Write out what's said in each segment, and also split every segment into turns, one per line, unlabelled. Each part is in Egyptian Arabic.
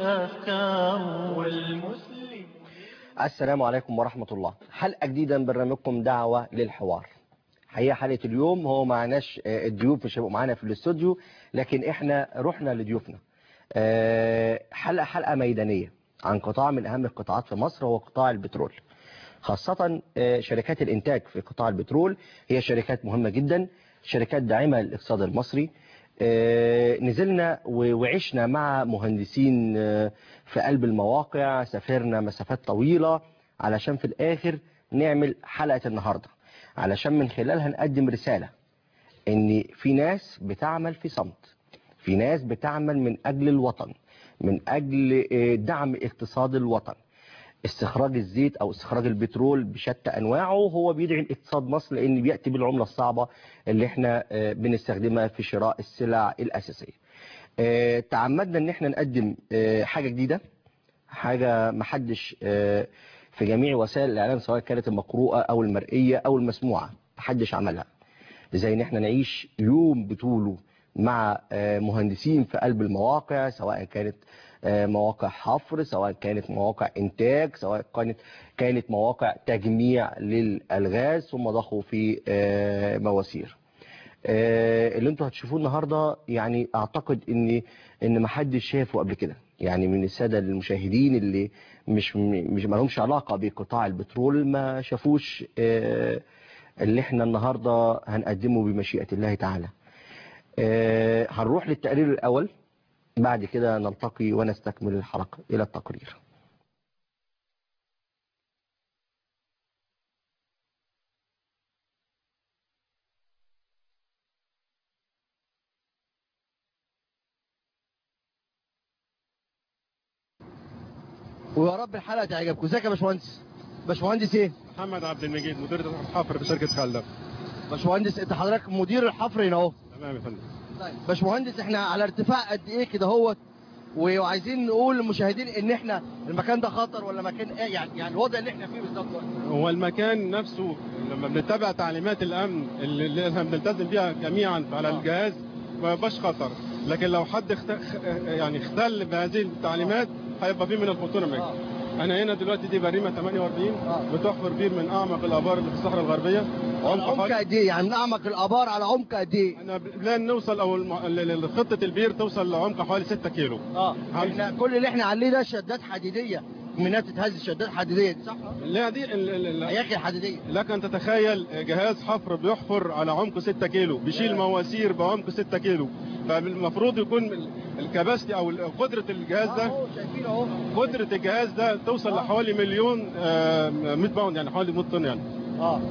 الأفكار والمسلم
السلام عليكم ورحمة الله حلقة جديدة من برنامجكم دعوة للحوار حقيقة حلقة اليوم هو معناش آه، الضيوف مش هيبقوا معانا في الاستوديو لكن احنا رحنا لضيوفنا آه، حلقة حلقة ميدانية عن قطاع من أهم القطاعات في مصر هو قطاع البترول خاصة آه، شركات الإنتاج في قطاع البترول هي شركات مهمة جدا شركات داعمة للاقتصاد المصري آه، نزلنا و- وعشنا مع مهندسين آه، في قلب المواقع سافرنا مسافات طويلة علشان في الآخر نعمل حلقة النهاردة علشان من خلالها نقدم رسالة ان في ناس بتعمل في صمت في ناس بتعمل من أجل الوطن من أجل آه، دعم اقتصاد الوطن استخراج الزيت او استخراج البترول بشتى انواعه هو بيدعم اقتصاد مصر لان بياتي بالعمله الصعبه اللي احنا آه، بنستخدمها في شراء السلع الاساسيه. آه، تعمدنا ان احنا نقدم آه، حاجه جديده حاجه محدش آه، في جميع وسائل الاعلام سواء كانت المقروءه او المرئيه او المسموعه محدش عملها. زي ان احنا نعيش يوم بطوله مع آه، مهندسين في قلب المواقع سواء كانت آه، مواقع حفر سواء كانت مواقع انتاج سواء كانت كانت مواقع تجميع للالغاز ثم ضخوا في آه، مواسير آه، اللي انتوا هتشوفوه النهارده يعني اعتقد ان ان ما حدش شافه قبل كده يعني من الساده المشاهدين اللي مش مش ما لهمش علاقه بقطاع البترول ما شافوش آه، اللي احنا النهارده هنقدمه بمشيئه الله تعالى آه، هنروح للتقرير الاول بعد كده نلتقي ونستكمل الحلقه الى التقرير
ويا رب الحلقه تعجبكم ازيك يا باشمهندس باشمهندس ايه
محمد عبد المجيد مدير الحفر بشركه خلف
باشمهندس انت حضرتك مدير الحفر هنا اهو
تمام يا فندم
طيب باشمهندس احنا على ارتفاع قد ايه كده اهوت وعايزين نقول للمشاهدين ان احنا المكان ده خطر ولا مكان ايه يعني يعني الوضع اللي احنا فيه بالظبط دلوقتي.
هو المكان نفسه لما بنتبع تعليمات الامن اللي اللي احنا بنلتزم بيها جميعا على
آه.
الجهاز ما يبقاش خطر لكن لو حد اخت... يعني اختل بهذه التعليمات هيبقى فيه من الخطوره
آه.
معك. انا هنا دلوقتي دي بريمه 48
آه.
بتحفر بير من اعمق الابار اللي في الصحراء الغربيه
على عمق
حوالي-
قد ايه يعني من اعمق الابار على عمق قد ايه
انا بلان نوصل او الم... ال- ال- خطه البير توصل لعمق حوالي 6 كيلو
اه احنا كل اللي احنا عليه ده شدات حديديه منها تتهز شدات حديديه دي صح
لا دي ال... ال... ال...
هياكل حديديه
لك ان تتخيل جهاز حفر بيحفر على عمق 6 كيلو بيشيل مواسير بعمق 6ك كيلو فالمفروض يكون الكباستي او قدره الجهاز ده
اهو شايفين اهو
قدره الجهاز ده توصل لحوالي مليون آه، 100 باوند يعني حوالي 100 طن يعني
اه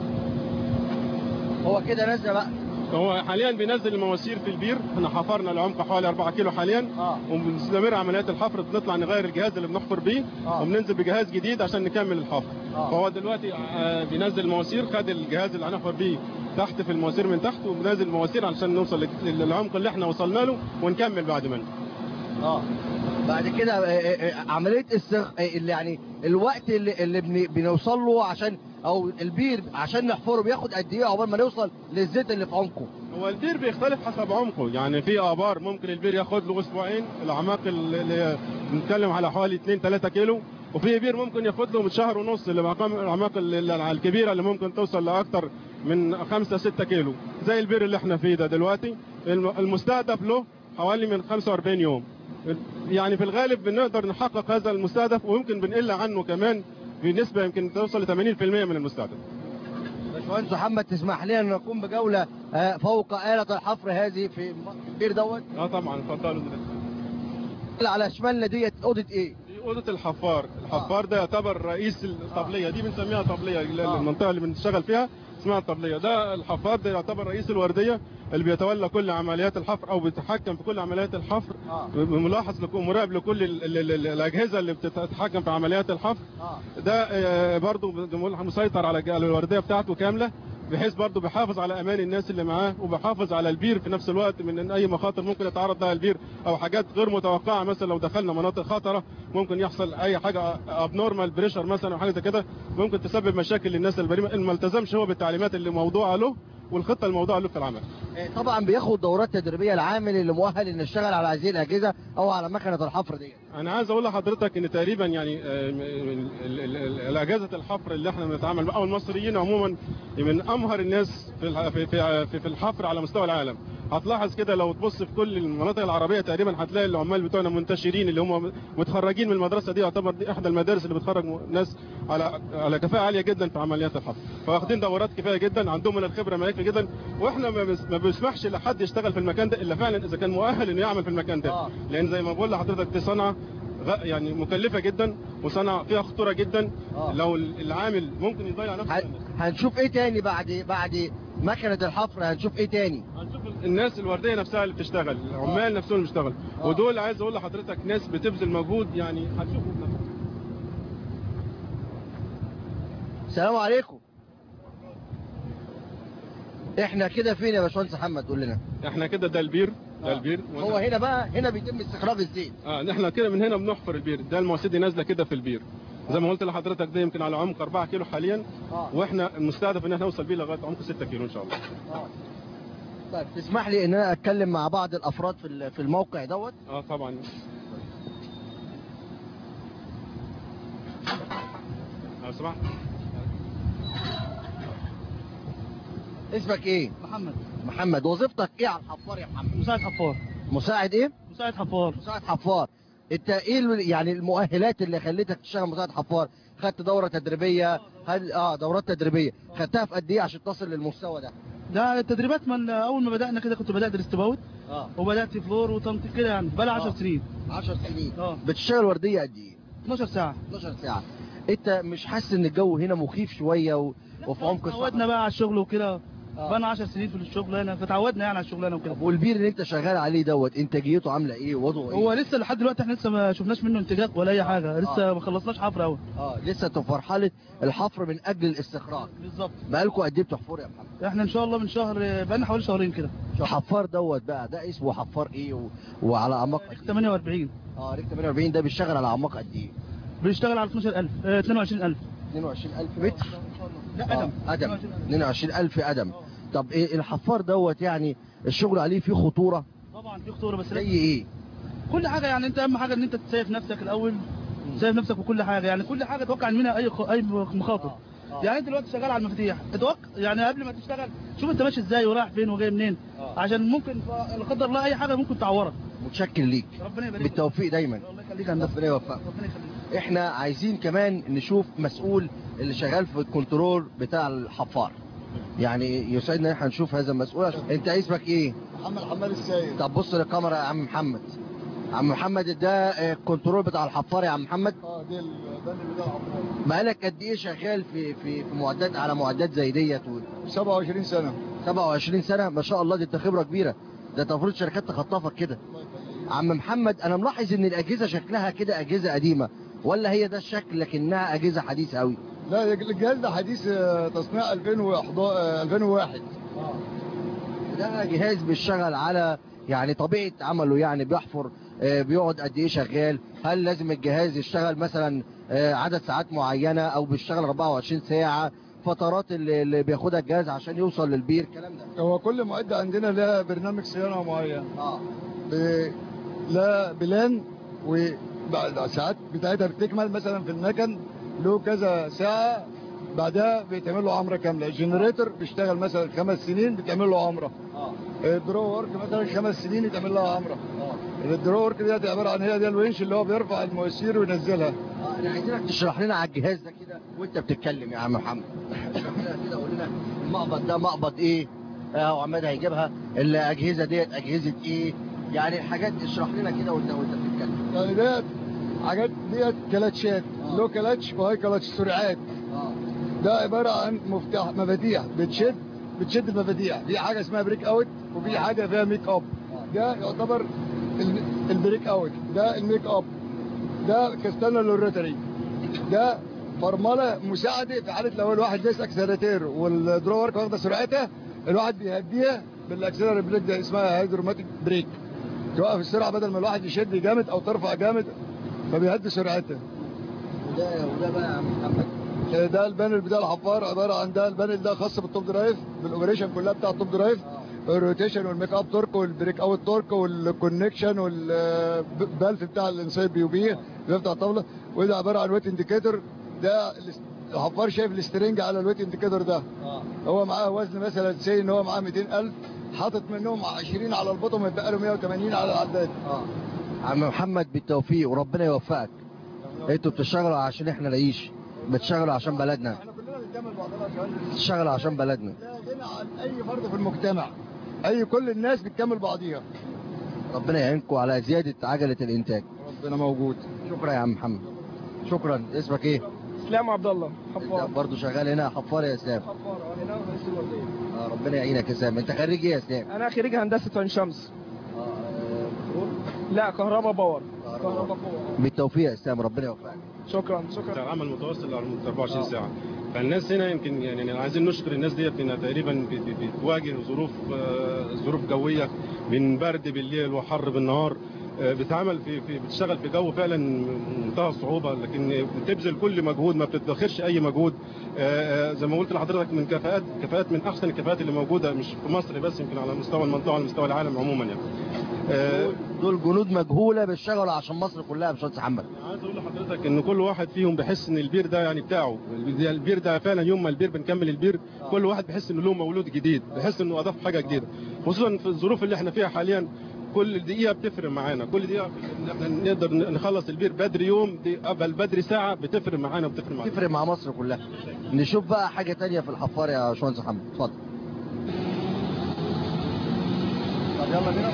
هو كده نازله بقى
هو حاليا بينزل المواسير في البير احنا حفرنا لعمق حوالي 4 كيلو حاليا
اه
وبنستمر عمليات الحفر بنطلع نغير الجهاز اللي بنحفر بيه
آه.
وبننزل بجهاز جديد عشان نكمل الحفر
آه.
فهو دلوقتي آه، بينزل المواسير خد الجهاز اللي هنحفر بيه تحت في المواسير من تحت وبنازل المواسير علشان نوصل لل- للعمق اللي احنا وصلنا له ونكمل بعد منه
اه بعد كده آه، آه، آه، عمليه استغ... آه، اللي يعني الوقت اللي, اللي بن... بنوصل له عشان او البير عشان نحفره بياخد قد ايه عقبال ما نوصل للزيت اللي في عمقه
هو البير بيختلف حسب عمقه يعني في ابار ممكن البير ياخد له اسبوعين الاعماق اللي- اللي بنتكلم على حوالي 2 3 كيلو وفي بير ممكن ياخد له من شهر ونص الاعماق الاعماق ال- ال- الكبيره اللي ممكن توصل لاكثر من 5 6 كيلو زي البير اللي احنا فيه ده دلوقتي الم- المستهدف له حوالي من 45 يوم يعني في الغالب بنقدر نحقق هذا المستهدف ويمكن بنقل عنه كمان بنسبه يمكن توصل ل 80% من المستهدف
باشمهندس محمد تسمح لي ان نقوم بجوله آه، فوق آلة الحفر هذه في البير دوت
اه طبعا اتفضلوا
اللي على شمالنا ديت اوضه ايه؟
دي اوضه الحفار الحفار ده يعتبر رئيس الطبليه دي بنسميها طبليه
آه.
المنطقه اللي بنشتغل فيها اسمها الطبليه ده الحفار ده يعتبر رئيس الورديه اللي بيتولى كل عمليات الحفر او بيتحكم في كل عمليات الحفر
اه
ملاحظ لكل مراقب لكل ال- ال- ال- الاجهزه اللي بتتحكم في عمليات الحفر
اه
ده آه، برضو بنقول مسيطر على على الورديه بتاعته كامله بحيث برضو بيحافظ على امان الناس اللي معاه وبيحافظ على البير في نفس الوقت من إن اي مخاطر ممكن يتعرض لها البير او حاجات غير متوقعه مثلا لو دخلنا مناطق خطره ممكن يحصل اي حاجه ابنورمال بريشر مثلا او حاجه زي كده ممكن تسبب مشاكل للناس البريمه ان ما التزمش هو بالتعليمات اللي موضوعه له والخطه الموضوع له في العمل
آه، طبعا بياخد دورات تدريبيه العامل اللي مؤهل انه يشتغل على هذه الاجهزه او على مكنه الحفر دي
انا عايز اقول لحضرتك ان تقريبا يعني آه، ال- ال- ال- الاجهزه الحفر اللي احنا بنتعامل معاها او المصريين عموما من امهر الناس في الح- في في في- في الحفر على مستوى العالم هتلاحظ كده لو تبص في كل المناطق العربيه تقريبا هتلاقي العمال بتوعنا منتشرين اللي هم متخرجين من المدرسه دي يعتبر دي احدى المدارس اللي بتخرج م- ناس على على كفاءه عاليه جدا في عمليات الحفر فواخدين دورات كفايه جدا عندهم من الخبره ما يكفي جدا واحنا ما بس- ما بنسمحش لحد يشتغل في المكان ده الا فعلا اذا كان مؤهل انه يعمل في المكان ده
آه.
لان زي ما بقول لحضرتك دي صنعه غ- يعني مكلفه جدا وصنعه فيها خطوره جدا
آه.
لو العامل ممكن يضيع نفسه
هن- هنشوف ايه تاني بعد بعد مكنه الحفر هنشوف ايه تاني
هنشوف الناس الورديه نفسها اللي بتشتغل العمال نفسهم اللي بيشتغلوا
آه.
ودول عايز اقول لحضرتك ناس بتبذل مجهود يعني هتشوفوا بنفسك
السلام عليكم احنا كده فين يا باشمهندس محمد قول لنا
احنا كده ده البير ده
آه.
البير
هو هنا بقى هنا بيتم استخراج الزيت
اه احنا كده من هنا بنحفر البير ده المواسير دي نازله كده في البير زي ما قلت لحضرتك ده يمكن على عمق 4 كيلو حاليا
اه
واحنا المستهدف ان احنا نوصل بيه لغايه عمق 6 كيلو ان شاء الله
اه طيب تسمح لي ان انا اتكلم مع بعض الافراد في ال- في الموقع دوت
اه طبعا لو سمحت
اسمك ايه
محمد
محمد وظيفتك ايه على الحفار يا محمد
مساعد حفار
مساعد ايه
مساعد حفار
مساعد حفار انت ايه ال- يعني المؤهلات اللي خلتك تشتغل مساعد حفار خدت دوره تدريبيه هل اه دورات تدريبيه خدتها في قد ايه عشان تصل للمستوى ده
ده التدريبات من اول ما بدانا كده كنت بدات ريستباوت
اه
وبدات فلور وتنطيط كده يعني بقى لي 10
آه.
سنين
10 سنين
اه
بتشتغل ورديه قد ايه
12 ساعه
12 ساعه انت مش حاسس ان الجو هنا مخيف شويه و... وفي عمق
تعودنا
الصحراء
بقى على الشغل وكده
آه.
بقى 10 سنين في الشغل هنا فتعودنا يعني على الشغلانه وكده
طب والبير اللي انت شغال عليه دوت انتاجيته عامله ايه وضعه ايه
هو لسه لحد دلوقتي احنا لسه ما شفناش منه انتاجات ولا اي حاجه لسه
آه.
ما خلصناش حفر قوي
اه لسه انتوا في مرحله الحفر من اجل الاستخراج
بالظبط
بقالكم قد ايه بتحفروا يا محمد
احنا ان شاء الله من شهر بقى لنا حوالي شهرين كده
حفار دوت بقى ده اسمه حفار ايه و... وعلى اعماق قد ايه
48
اه ريك 48 ده بيشتغل على اعماق قد ايه
بيشتغل على 12000 اه 22000
22000 متر
لا
آه،
قدم
قدم
22,000.
22000 قدم
آه.
طب ايه الحفار دوت يعني الشغل عليه فيه خطوره
طبعا في خطوره بس
زي
لازم-
ايه
كل حاجه يعني انت اهم حاجه ان انت تسيف نفسك الاول تسيف نفسك وكل حاجه يعني كل حاجه توقع منها اي خ... اي مخاطر
آه.
يعني انت دلوقتي شغال على المفاتيح اتوقع يعني قبل ما تشتغل شوف انت ماشي ازاي ورايح فين وجاي منين
آه.
عشان ممكن ف- لا قدر الله اي حاجه ممكن تعورك
متشكر ليك
ربنا يبارك لك.
بالتوفيق دايما
الله يخليك يا هندسه
ربنا يوفقك
ربنا يخليك
احنا عايزين كمان نشوف مسؤول اللي شغال في الكنترول بتاع الحفار يعني يسعدنا ان احنا نشوف هذا المسؤول عشان انت اسمك ايه
محمد حماد السيد
طب بص للكاميرا يا عم محمد عم محمد ده آه، الكنترول بتاع الحفار يا عم محمد
اه دي ال- ده اللي بتاع الحفار.
بقالك قد ايه شغال في في في معدات على معدات زي ديت و-
27 سنه
27 سنه ما شاء الله دي انت خبره كبيره ده انت المفروض شركات تخطفك كده عم محمد انا ملاحظ ان الاجهزه شكلها كده اجهزه قديمه ولا هي ده الشكل لكنها اجهزه حديثه قوي
لا الجهاز ده حديث آه، تصنيع 2011 آه، 2001
ده جهاز بيشتغل على يعني طبيعه عمله يعني بيحفر آه، بيقعد قد ايه شغال هل لازم الجهاز يشتغل مثلا آه، عدد ساعات معينه او بيشتغل 24 ساعه فترات اللي اللي بياخدها الجهاز عشان يوصل للبير الكلام ده
هو كل معده عندنا لها برنامج صيانه معين
اه
ب- لا بلان وبعد الساعات بتاعتها بتكمل مثلا في المكن له كذا ساعه بعدها بيتعمل له عمره كامله الجنريتور بيشتغل مثلا خمس سنين بتعمل له عمره
اه
الدرو ورك مثلا خمس سنين يتعمل لها عمره
اه
الدرو ورك ديت عباره عن هي دي الونش اللي هو بيرفع المواسير وينزلها
آه، انا عايزينك تشرح لنا على الجهاز ده كده وانت بتتكلم يا عم محمد اشرح لنا كده قول لنا المقبض ده مقبض ايه اه وعماد هيجيبها الاجهزه ديت اجهزه ايه يعني الحاجات اشرح لنا كده وانت وانت بتتكلم
يعني ديت حاجات ديت كلاتشات
آه.
لو كلاتش وهي كلاتش سرعات
اه
ده عباره عن مفتاح مفاتيح بتشد بتشد المفاتيح في حاجه اسمها بريك اوت وفي حاجه فيها ميك اب ده يعتبر ال- البريك اوت ده الميك اب ده كاستانا للروتري ده فرمله مساعده في حاله لو الواحد ليس اكسلراتير والدرور واخده سرعتها الواحد بيهديها بالاكسلراتير بريك ده اسمها هيدروماتيك بريك توقف السرعه بدل ما الواحد يشد جامد او ترفع جامد فبيهدي سرعتها
وده وده بقى يا عم محمد
آه، ده البانل بتاع الحفار عباره عن ده البانل ده خاص بالتوب درايف بالاوبريشن كلها بتاع التوب درايف الروتيشن والميك اب تورك والبريك اوت تورك والكونكشن والبالف بتاع الانسايد بي بي ده بتاع الطاوله وده عباره عن ويت انديكيتور ده الاس- الحفار شايف السترنج على الويت انديكيتور ده هو معاه وزن مثلا سي ان هو معاه 200000 حاطط منهم 20 على البطن ويتبقى له 180 على العداد
عم محمد بالتوفيق وربنا يوفقك انتوا بتشتغلوا عشان احنا نعيش بتشتغلوا عشان بلدنا
احنا كلنا بنكمل بعضنا يا باشمهندس.
بتشتغلوا عشان بلدنا
لا غنى عن اي فرد في المجتمع اي كل الناس بتكمل بعضيها
ربنا يعينكم على زيادة عجلة الانتاج
ربنا موجود
شكرا يا عم محمد شكرا اسمك ايه
اسلام عبد الله حفار
انت برضه شغال هنا حفار يا اسلام
حفار آه، هنا في السلوردية.
آه، ربنا يعينك يا اسلام انت خريج ايه يا اسلام
انا خريج هندسه عين شمس لا كهرباء باور كهرباء قوه
بالتوفيق يا اسلام ربنا يوفقك
شكرا شكرا
عمل متواصل على 24 ساعه فالناس هنا يمكن يعني عايزين نشكر الناس ديت انها تقريبا بت- بت- بتواجه ظروف آه، ظروف جويه من برد بالليل وحر بالنهار آه، بتعمل في, في بتشتغل في جو فعلا منتهى الصعوبه لكن بتبذل كل مجهود ما بتدخرش اي مجهود آه، آه، زي ما قلت لحضرتك من كفاءات كفاءات من احسن الكفاءات اللي موجوده مش في مصر بس يمكن على مستوى المنطقه وعلى مستوى العالم عموما يعني آه،
دول جنود مجهولة بيشتغلوا عشان مصر كلها يا باشمهندس محمد
عايز اقول لحضرتك ان كل واحد فيهم بيحس ان البير ده يعني بتاعه البير ده فعلا يوم ما البير بنكمل البير كل واحد بيحس انه له مولود جديد بيحس انه اضاف حاجه جديده خصوصا في الظروف اللي احنا فيها حاليا كل دقيقه بتفرق معانا كل دقيقه إن احنا نقدر نخلص البير بدري يوم دي قبل بدري ساعه بتفرق معانا وبتفرق معانا
تفرق مع مصر كلها نشوف بقى حاجة تانية في الحفار يا باشمهندس محمد اتفضل طب يلا بينا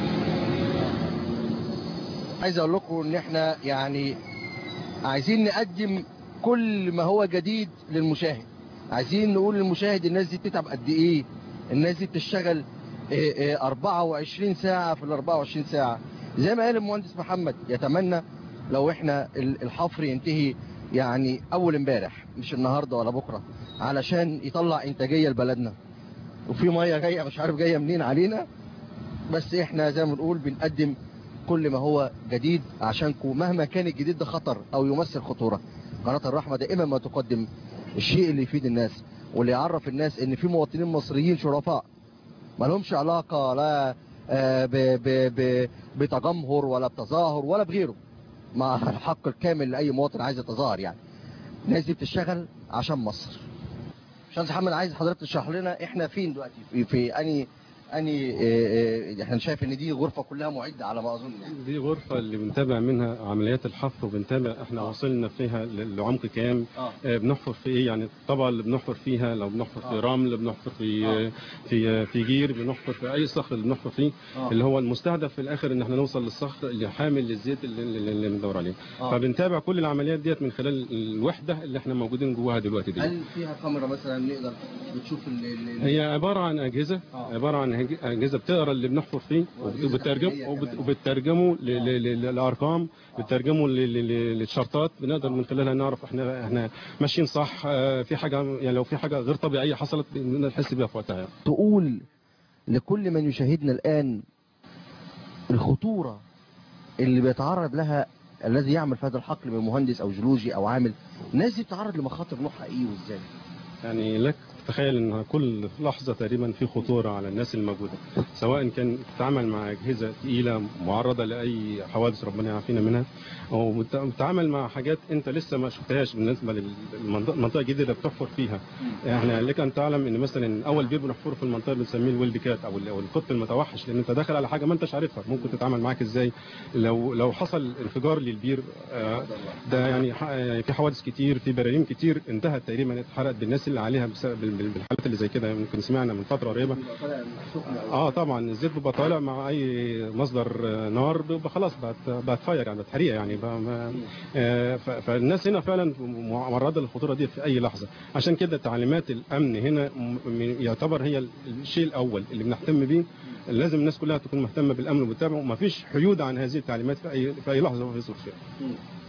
عايز اقول لكم ان احنا يعني عايزين نقدم كل ما هو جديد للمشاهد عايزين نقول للمشاهد الناس دي بتتعب قد ايه الناس دي بتشتغل إيه إيه 24 ساعة في ال 24 ساعة زي ما قال المهندس محمد يتمنى لو احنا ال- الحفر ينتهي يعني اول امبارح مش النهارده ولا بكره علشان يطلع انتاجيه لبلدنا وفي ميه جايه مش عارف جايه منين علينا بس احنا زي ما بنقول بنقدم كل ما هو جديد عشانكم مهما كان الجديد ده خطر او يمثل خطوره قناه الرحمه دائما ما تقدم الشيء اللي يفيد الناس واللي يعرف الناس ان في مواطنين مصريين شرفاء ما لهمش علاقه لا آه، ب ب ب بتجمهر ولا بتظاهر ولا بغيره مع الحق الكامل لاي مواطن عايز يتظاهر يعني الناس دي بتشتغل عشان مصر باشمهندس محمد عايز حضرتك تشرح لنا احنا فين دلوقتي في, في اني اني اه، اه، احنا شايف ان دي غرفه كلها معده على ما اظن يعني
دي غرفة اللي بنتابع منها عمليات الحفر وبنتابع احنا وصلنا فيها ل- لعمق كام
اه
آه، بنحفر في ايه يعني الطبقة اللي بنحفر فيها لو بنحفر في
آه.
رمل بنحفر في
آه.
في في جير بنحفر في اي صخر اللي بنحفر فيه
اه
اللي هو المستهدف في الاخر ان احنا نوصل للصخر اللي حامل للزيت اللي, اللي اللي بندور عليه
آه.
فبنتابع كل العمليات ديت من خلال الوحدة اللي احنا موجودين جواها دلوقتي دي
هل فيها كاميرا مثلا نقدر بتشوف ال ال-
هي عبارة عن أجهزة
آه.
عبارة عن هج- أجهزة بتقرا اللي بنحفر فيه
وأجهزة
وبتترجم
تحليلية
وبت-
كمان.
وبتترجمه ل- ل- ل- للأرقام بتترجمه ل- ل- ل- للشرطات بنقدر من خلالها نعرف احنا احنا ماشيين صح آه، في حاجة يعني لو في حاجة غير طبيعية حصلت بنقدر نحس بيها في وقتها
تقول لكل من يشاهدنا الآن الخطورة اللي بيتعرض لها الذي يعمل في هذا الحقل من مهندس أو جيولوجي أو عامل الناس دي بتتعرض لمخاطر نوعها إيه وإزاي؟
يعني لك تخيل ان كل لحظه تقريبا في خطوره على الناس الموجوده سواء كان بتتعامل مع اجهزه ثقيله معرضه لاي حوادث ربنا يعافينا منها او بت- بتتعامل مع حاجات انت لسه ما شفتهاش بالنسبه للمنطقه الجديده اللي بتحفر فيها احنا لك ان تعلم ان مثلا اول بير بنحفره في المنطقه بنسميه الويلد كات او ال- او القط المتوحش لان انت داخل على حاجه ما انتش عارفها ممكن تتعامل معاك ازاي لو لو حصل انفجار للبير آه، ده يعني ح- يعني في حوادث كتير في براريم كتير انتهت تقريبا اتحرقت بالناس اللي عليها بسبب بال- بال- بالحالات اللي زي كده يمكن سمعنا من فتره قريبه اه طبعا الزيت بيبقى طالع مع اي مصدر آه، نار بيبقى خلاص بقت بقت فاير يعني بقت حريقه يعني بقى ما آه، ف- فالناس هنا فعلا معرضه للخطوره دي في اي لحظه عشان كده تعليمات الامن هنا م- م- يعتبر هي ال- الشيء الاول اللي بنهتم بيه لازم الناس كلها تكون مهتمه بالامن وبتتابع وما فيش حيود عن هذه التعليمات في اي في اي لحظه وفي ظروف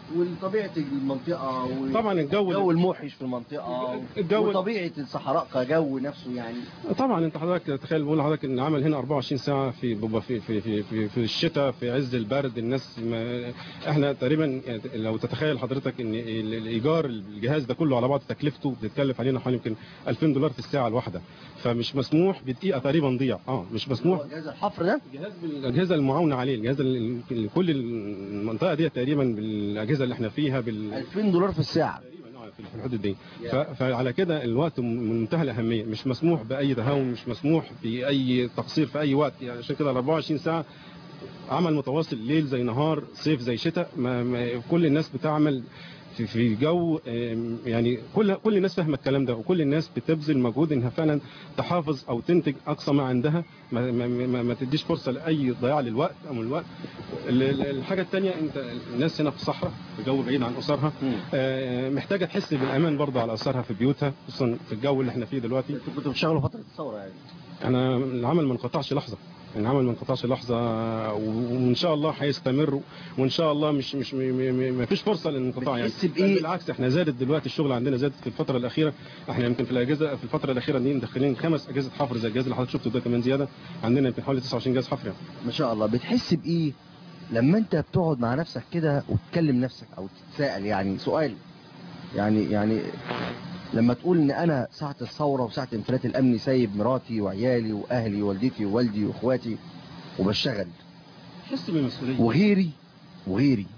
وطبيعه المنطقه و...
طبعا الجو
الجو الموحش في المنطقه
الجو-
وطبيعه الصحراء كجو نفسه يعني
طبعا انت حضرتك تخيل بقول لحضرتك ان عمل هنا 24 ساعه في بيبقى في في في في, في الشتاء في عز البرد الناس ما احنا تقريبا يعني لو تتخيل حضرتك ان ال- الايجار الجهاز ده كله على بعض تكلفته بتتكلف علينا حوالي يمكن 2000 دولار في الساعه الواحده فمش مسموح بدقيقه تقريبا نضيع اه مش مسموح
هو جهاز الحفر ده
الجهاز بالاجهزه المعاونه عليه الجهاز ال- ال- كل المنطقه دي تقريبا بالاجهزه اللي احنا فيها بال
2000 دولار في الساعه
تقريبا آه، في الحدود دي ف- فعلى كده الوقت من منتهى الاهميه مش مسموح باي تهاون مش مسموح باي تقصير في اي وقت يعني عشان كده ال 24 ساعه عمل متواصل ليل زي نهار صيف زي شتاء ما ما كل الناس بتعمل في في جو آم، يعني كل كل الناس فاهمه الكلام ده وكل الناس بتبذل مجهود انها فعلا تحافظ او تنتج اقصى ما عندها ما, ما, ما, ما تديش فرصه لاي ضياع للوقت او من الوقت ال- ال- الحاجه الثانيه انت الناس هنا في الصحراء في جو بعيد عن اسرها آه، محتاجه تحس بالامان برضه على اسرها في بيوتها خصوصا في الجو اللي احنا فيه دلوقتي
انتوا كنتوا بتشتغلوا فتره الثوره يعني
انا العمل ما انقطعش لحظه العمل ما انقطعش لحظه و- وان شاء الله هيستمر وان شاء الله مش مش م- م- ما فيش فرصه للانقطاع يعني
بتحس بإيه؟
بالعكس احنا زادت دلوقتي الشغل عندنا زادت في الفتره الاخيره احنا يمكن في الاجهزه في الفتره الاخيره دي مدخلين خمس اجهزه حفر زي الجهاز اللي حضرتك شفته ده كمان زياده عندنا يمكن حوالي 29 جهاز حفر يعني.
ما شاء الله بتحس بايه لما انت بتقعد مع نفسك كده وتكلم نفسك او تتساءل يعني سؤال يعني يعني لما تقول ان انا ساعة الثورة وساعة انفلات الامن سايب مراتي وعيالي واهلي ووالدتي ووالدي واخواتي وبشتغل
تحس بالمسؤوليه
وغيري وغيري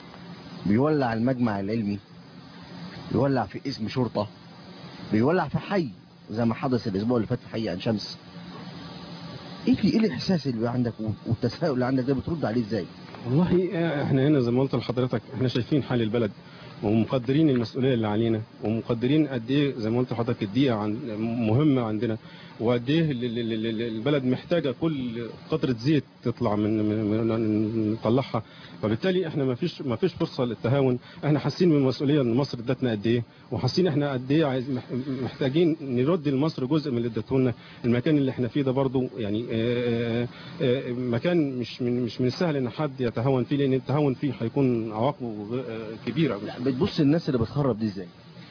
بيولع المجمع العلمي بيولع في اسم شرطة بيولع في حي زي ما حدث الاسبوع اللي فات في حي عين شمس ايه في ايه الاحساس اللي بيبقى عندك والتساؤل اللي عندك ده بترد عليه ازاي
والله احنا هنا زي ما قلت لحضرتك احنا شايفين حال البلد ومقدرين المسؤوليه اللي علينا ومقدرين قد ايه زي ما قلت لحضرتك الدقيقه عن مهمه عندنا وقد ايه ال- ال- ال- ال- البلد محتاجه كل قطره زيت تطلع من من- من- نطلعها فبالتالي احنا ما فيش ما فيش فرصه للتهاون احنا حاسين بالمسؤوليه ان مصر ادتنا قد ايه وحاسين احنا قد ايه عايز مح- محتاجين نرد لمصر جزء من اللي ادته لنا المكان اللي احنا فيه ده برضو يعني آه، آه، مكان مش من مش من السهل ان حد يتهاون فيه لان التهاون فيه هيكون عواقبه آه، كبيره مش
بتبص الناس اللي بتخرب دي ازاي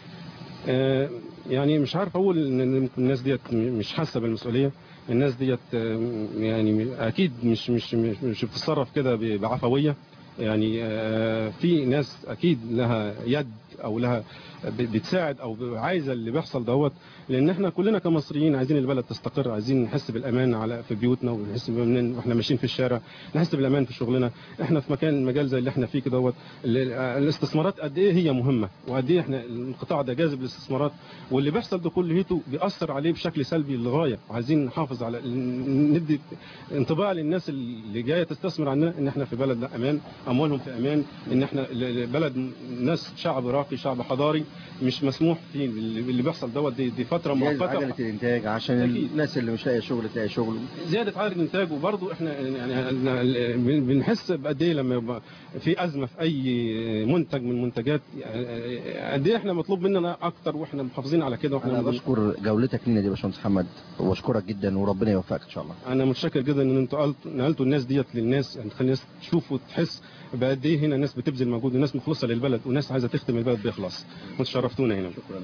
آه، يعني مش عارف اقول ان ممكن الناس ديت م- مش حاسه بالمسؤوليه الناس ديت آه، يعني اكيد مش مش مش, مش بتتصرف كده ب- بعفويه يعني آه، في ناس اكيد لها يد او لها ب- بتساعد او ب- عايزه اللي بيحصل دوت لان احنا كلنا كمصريين عايزين البلد تستقر عايزين نحس بالامان على في بيوتنا ونحس بالامان واحنا ماشيين في الشارع نحس بالامان في شغلنا احنا في مكان مجال زي اللي احنا فيه كده دوت ال- الاستثمارات قد ايه هي مهمه وقد ايه احنا القطاع ده جاذب للاستثمارات واللي بيحصل ده كليته بيأثر عليه بشكل سلبي للغايه وعايزين نحافظ على ندي انطباع للناس اللي جايه تستثمر عندنا ان احنا في بلد لا امان اموالهم في امان ان احنا ال- ال- بلد ناس شعب راقي شعب حضاري مش مسموح فيه اللي اللي بيحصل دوت دي, دي فتره
جايز
مؤقته
عجلة الانتاج عشان
أكيد.
الناس اللي مش لاقيه شغل تلاقي شغل
زياده عدد الانتاج وبرضه احنا يعني بن- بنحس بقد ايه لما يبقى في ازمه في اي منتج من المنتجات يعني قد ايه احنا مطلوب مننا اكتر واحنا محافظين على كده واحنا
انا
بن-
بشكر جولتك لينا دي يا باشمهندس محمد وبشكرك جدا وربنا يوفقك ان شاء الله
انا متشكر جدا ان انتوا قلت- نقلتوا الناس ديت للناس يعني تخلي الناس تشوف وتحس بقد ايه هنا ناس بتبذل مجهود وناس مخلصه للبلد وناس عايزه تخدم البلد باخلاص وتشرفتونا هنا
شكرا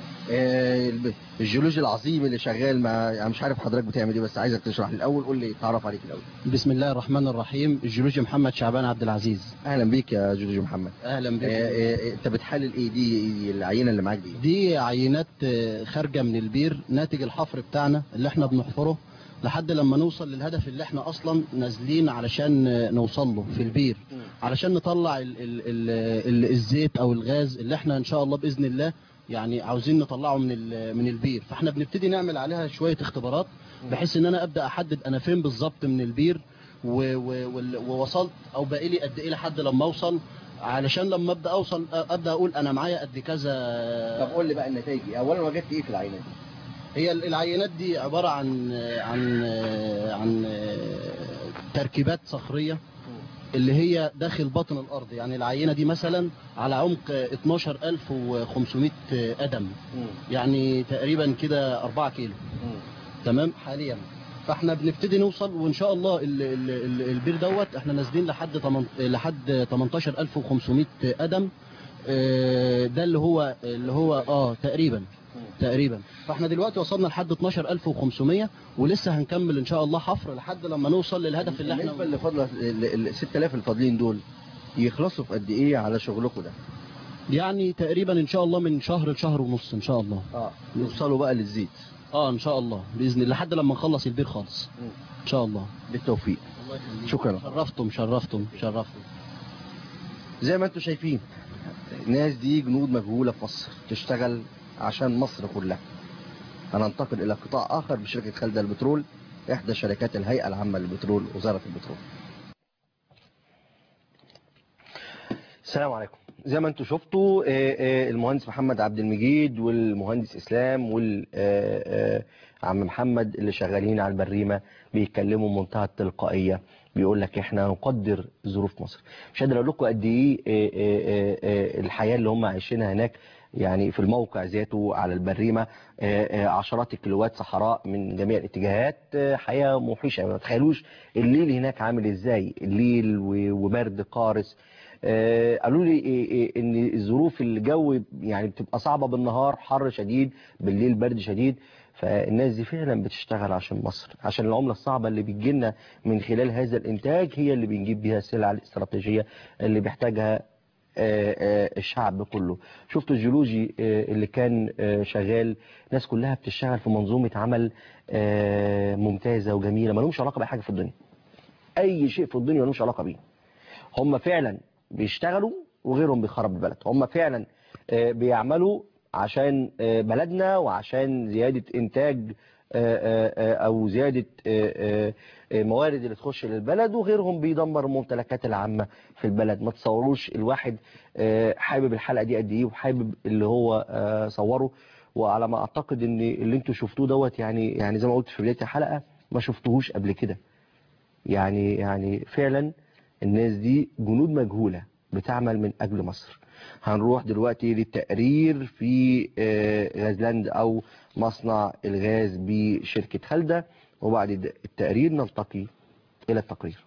آه، الب- الجيولوجي العظيم اللي شغال مع انا مش عارف حضرتك بتعمل ايه بس عايزك تشرح لي الاول قول لي تعرف عليك الاول
بسم الله الرحمن الرحيم الجيولوجي محمد شعبان عبد العزيز
اهلا بيك يا جيولوجي محمد
اهلا
آه،
بك
آه، انت بتحلل ايه دي دي العينه اللي معاك دي
دي عينات آه، خارجه من البير ناتج الحفر بتاعنا اللي احنا بنحفره لحد لما نوصل للهدف اللي احنا اصلا نازلين علشان آه، نوصل له في البير علشان نطلع ال ال ال ال الزيت او الغاز اللي احنا ان شاء الله باذن الله يعني عاوزين نطلعه من ال- من البير فاحنا بنبتدي نعمل عليها شويه اختبارات بحيث ان انا ابدا احدد انا فين بالظبط من البير و- و- وال- ووصلت او باقي لي قد ايه لحد لما اوصل علشان لما ابدا اوصل ابدا اقول انا معايا قد كذا
طب قول لي بقى النتائج إيه؟ اولا وجدت ايه في العينه دي
هي ال- العينات دي عباره عن عن عن تركيبات صخريه اللي هي داخل باطن الارض يعني العينه دي مثلا على عمق 12500 قدم يعني تقريبا كده 4 كيلو تمام حاليا فاحنا بنبتدي نوصل وان شاء الله ال ال ال البير دوت احنا نازلين لحد تمن- لحد 18500 قدم آه، ده اللي هو اللي هو اه تقريبا تقريبا فاحنا دلوقتي وصلنا لحد 12500 ولسه هنكمل ان شاء الله حفر لحد لما نوصل للهدف اللي
بالنسبه
احنا
اللي فاضله ال 6000 الفاضلين دول يخلصوا في قد ايه على شغلكم ده؟
يعني تقريبا ان شاء الله من شهر لشهر ونص ان شاء الله
اه يوصلوا بقى للزيت
اه ان شاء الله باذن الله لحد لما نخلص البير خالص
مم.
ان شاء الله
بالتوفيق شكرا
شرفتم شرفتم شرفتم
زي ما انتم شايفين الناس دي جنود مجهوله في مصر تشتغل عشان مصر كلها هننتقل الى قطاع اخر بشركه خالده البترول احدى شركات الهيئه العامه للبترول وزاره البترول السلام عليكم زي ما انتم شفتوا آه، آه، المهندس محمد عبد المجيد والمهندس اسلام والعم محمد اللي شغالين على البريمه بيتكلموا بمنتهى التلقائيه بيقول لك احنا نقدر ظروف مصر مش قادر اقول لكم قد ايه آه، آه، آه، الحياه اللي هم عايشينها هناك يعني في الموقع ذاته على البريمه آه، آه، عشرات الكيلوات صحراء من جميع الاتجاهات آه، حياه موحشه ما تخيلوش الليل هناك عامل ازاي الليل و- وبرد قارس آه، قالوا لي إيه إيه ان ظروف الجو يعني بتبقى صعبه بالنهار حر شديد بالليل برد شديد فالناس دي فعلا بتشتغل عشان مصر عشان العمله الصعبه اللي بتجي لنا من خلال هذا الانتاج هي اللي بنجيب بيها السلع الاستراتيجيه اللي بيحتاجها آه، آه، الشعب كله شفتوا الجيولوجي آه، اللي كان آه، شغال ناس كلها بتشتغل في منظومه عمل آه، ممتازه وجميله ما لهمش علاقه باي حاجه في الدنيا اي شيء في الدنيا ما لهمش علاقه بيه هم فعلا بيشتغلوا وغيرهم بيخرب البلد هم فعلا آه، بيعملوا عشان آه، بلدنا وعشان زيادة إنتاج آه، آه، آه، أو زيادة آه، آه، آه، موارد اللي تخش للبلد وغيرهم بيدمر الممتلكات العامة في البلد ما تصوروش الواحد آه، حابب الحلقة دي قد إيه وحابب اللي هو آه، صوره وعلى ما أعتقد إن اللي أنتوا شفتوه دوت يعني يعني زي ما قلت في بداية الحلقة ما شفتوهوش قبل كده يعني يعني فعلا الناس دي جنود مجهولة بتعمل من أجل مصر هنروح دلوقتي للتقرير في آه، غازلاند أو مصنع الغاز بشركة خالدة وبعد د- التقرير نلتقي إلى التقرير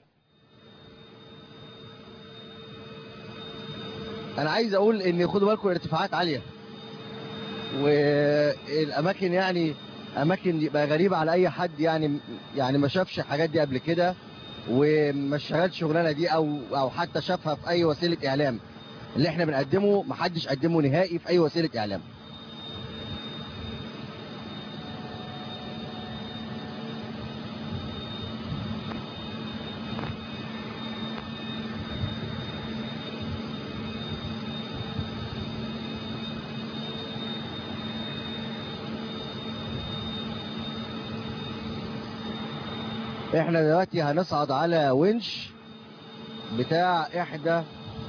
أنا عايز أقول إن خدوا بالكم ارتفاعات عالية والأماكن يعني أماكن يبقى غريبة على أي حد يعني يعني ما شافش الحاجات دي قبل كده وما اشتغلش الشغلانه دي او او حتى شافها في اي وسيله اعلام اللي احنا بنقدمه محدش قدمه نهائي في اي وسيله اعلام احنا دلوقتي هنصعد على ونش بتاع احدى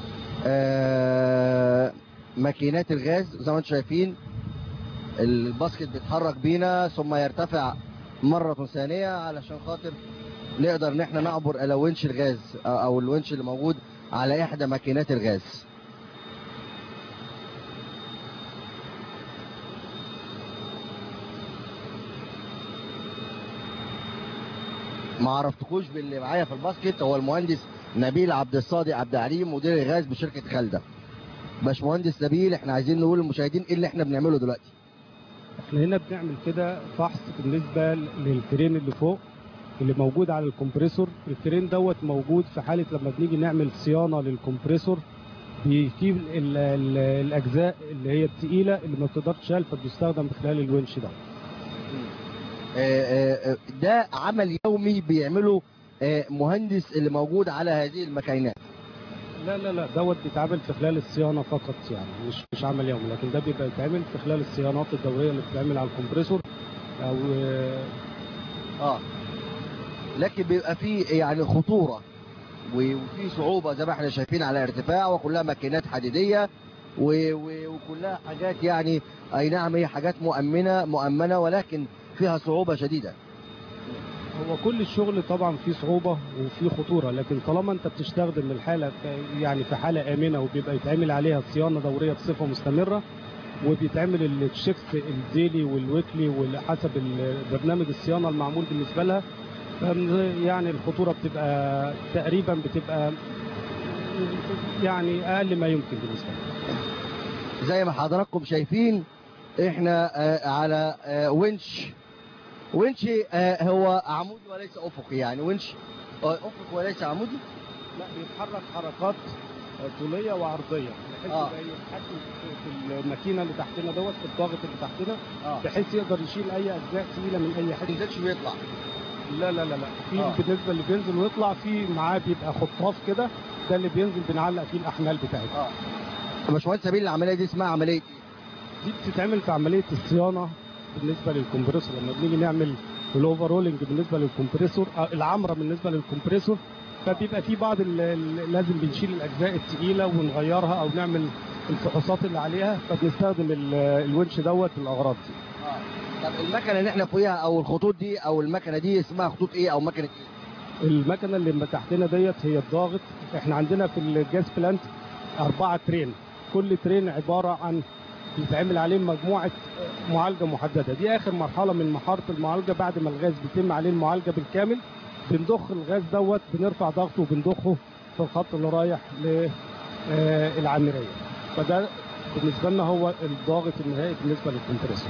آه، ماكينات الغاز زي ما انتم شايفين الباسكت بيتحرك بينا ثم يرتفع مرة ثانية علشان خاطر نقدر ان احنا نعبر الى ونش الغاز أو- او الونش اللي موجود على احدى ماكينات الغاز ما عرفتكوش باللي معايا في الباسكت هو المهندس نبيل عبد الصادق عبد العليم مدير الغاز بشركه خالده باشمهندس نبيل احنا عايزين نقول للمشاهدين ايه اللي احنا بنعمله دلوقتي
احنا هنا بنعمل كده فحص بالنسبه للكرين اللي فوق اللي موجود على الكمبريسور الكرين دوت موجود في حاله لما بنيجي نعمل صيانه للكمبريسور بيجيب ال- ال- الاجزاء اللي هي الثقيله اللي ما بتقدرش تشال فبيستخدم خلال الونش ده
آه، آه، آه، ده عمل يومي بيعمله آه، مهندس اللي موجود على هذه الماكينات
لا لا لا دوت بيتعمل في خلال الصيانه فقط يعني مش مش عمل يومي لكن ده بيبقى يتعمل في خلال الصيانات الدوريه اللي بتتعمل على الكمبريسور او آه،
اه لكن بيبقى فيه يعني خطوره و- وفي صعوبه زي ما احنا شايفين على ارتفاع وكلها ماكينات حديديه و- و- وكلها حاجات يعني اي نعم هي حاجات مؤمنه مؤمنه ولكن فيها صعوبه شديده
هو كل الشغل طبعا فيه صعوبة وفيه خطورة لكن طالما انت بتستخدم الحالة في- يعني في حالة آمنة وبيبقى يتعمل عليها صيانة دورية بصفة مستمرة وبيتعمل التشيكس الديلي والويكلي وحسب برنامج الصيانه المعمول بالنسبه لها يعني الخطوره بتبقى تقريبا بتبقى يعني اقل ما يمكن بالنسبه لها
زي ما حضراتكم شايفين احنا آه، على آه، ونش ونش آه، هو عمودي وليس افقي يعني ونش آه، افقي وليس عمودي
لا بيتحرك حركات طوليه وعرضيه بحيث
آه.
يبقى يتحكم في- في الماكينه اللي تحتنا دوت في الضغط اللي تحتنا
اه
بحيث يقدر يشيل اي اجزاء ثقيله من اي
ما
حته
تنزلش ويطلع
لا لا لا لا في
آه.
بالنسبه اللي بينزل ويطلع في معاه بيبقى خطاف كده ده اللي بينزل بنعلق فيه الاحمال بتاعتنا
اه يا باشمهندس سبيل العمليه دي اسمها عمليه ايه؟
دي بتتعمل في عمليه الصيانه بالنسبه للكمبريسور لما بنيجي نعمل الاوفرولنج بالنسبه للكمبريسور آه، العمره بالنسبه للكمبريسور فبيبقى في بعض ال- ال- لازم بنشيل الاجزاء الثقيله ونغيرها او نعمل الفحوصات اللي عليها فبنستخدم ال- الونش دوت للاغراض دي
اه طب المكنه اللي احنا فيها او الخطوط دي او المكنه دي اسمها خطوط ايه او مكنه ايه؟
المكنه اللي تحتنا ديت هي الضاغط احنا عندنا في الجاز بلانت أربعة ترين كل ترين عبارة عن بيتعمل عليه مجموعة معالجة محددة دي آخر مرحلة من مرحلة المعالجة بعد ما الغاز بيتم عليه المعالجة بالكامل بنضخ الغاز دوت بنرفع ضغطه وبنضخه في الخط اللي رايح للعامرية فده بالنسبة لنا هو الضاغط النهائي بالنسبة للكمبريسور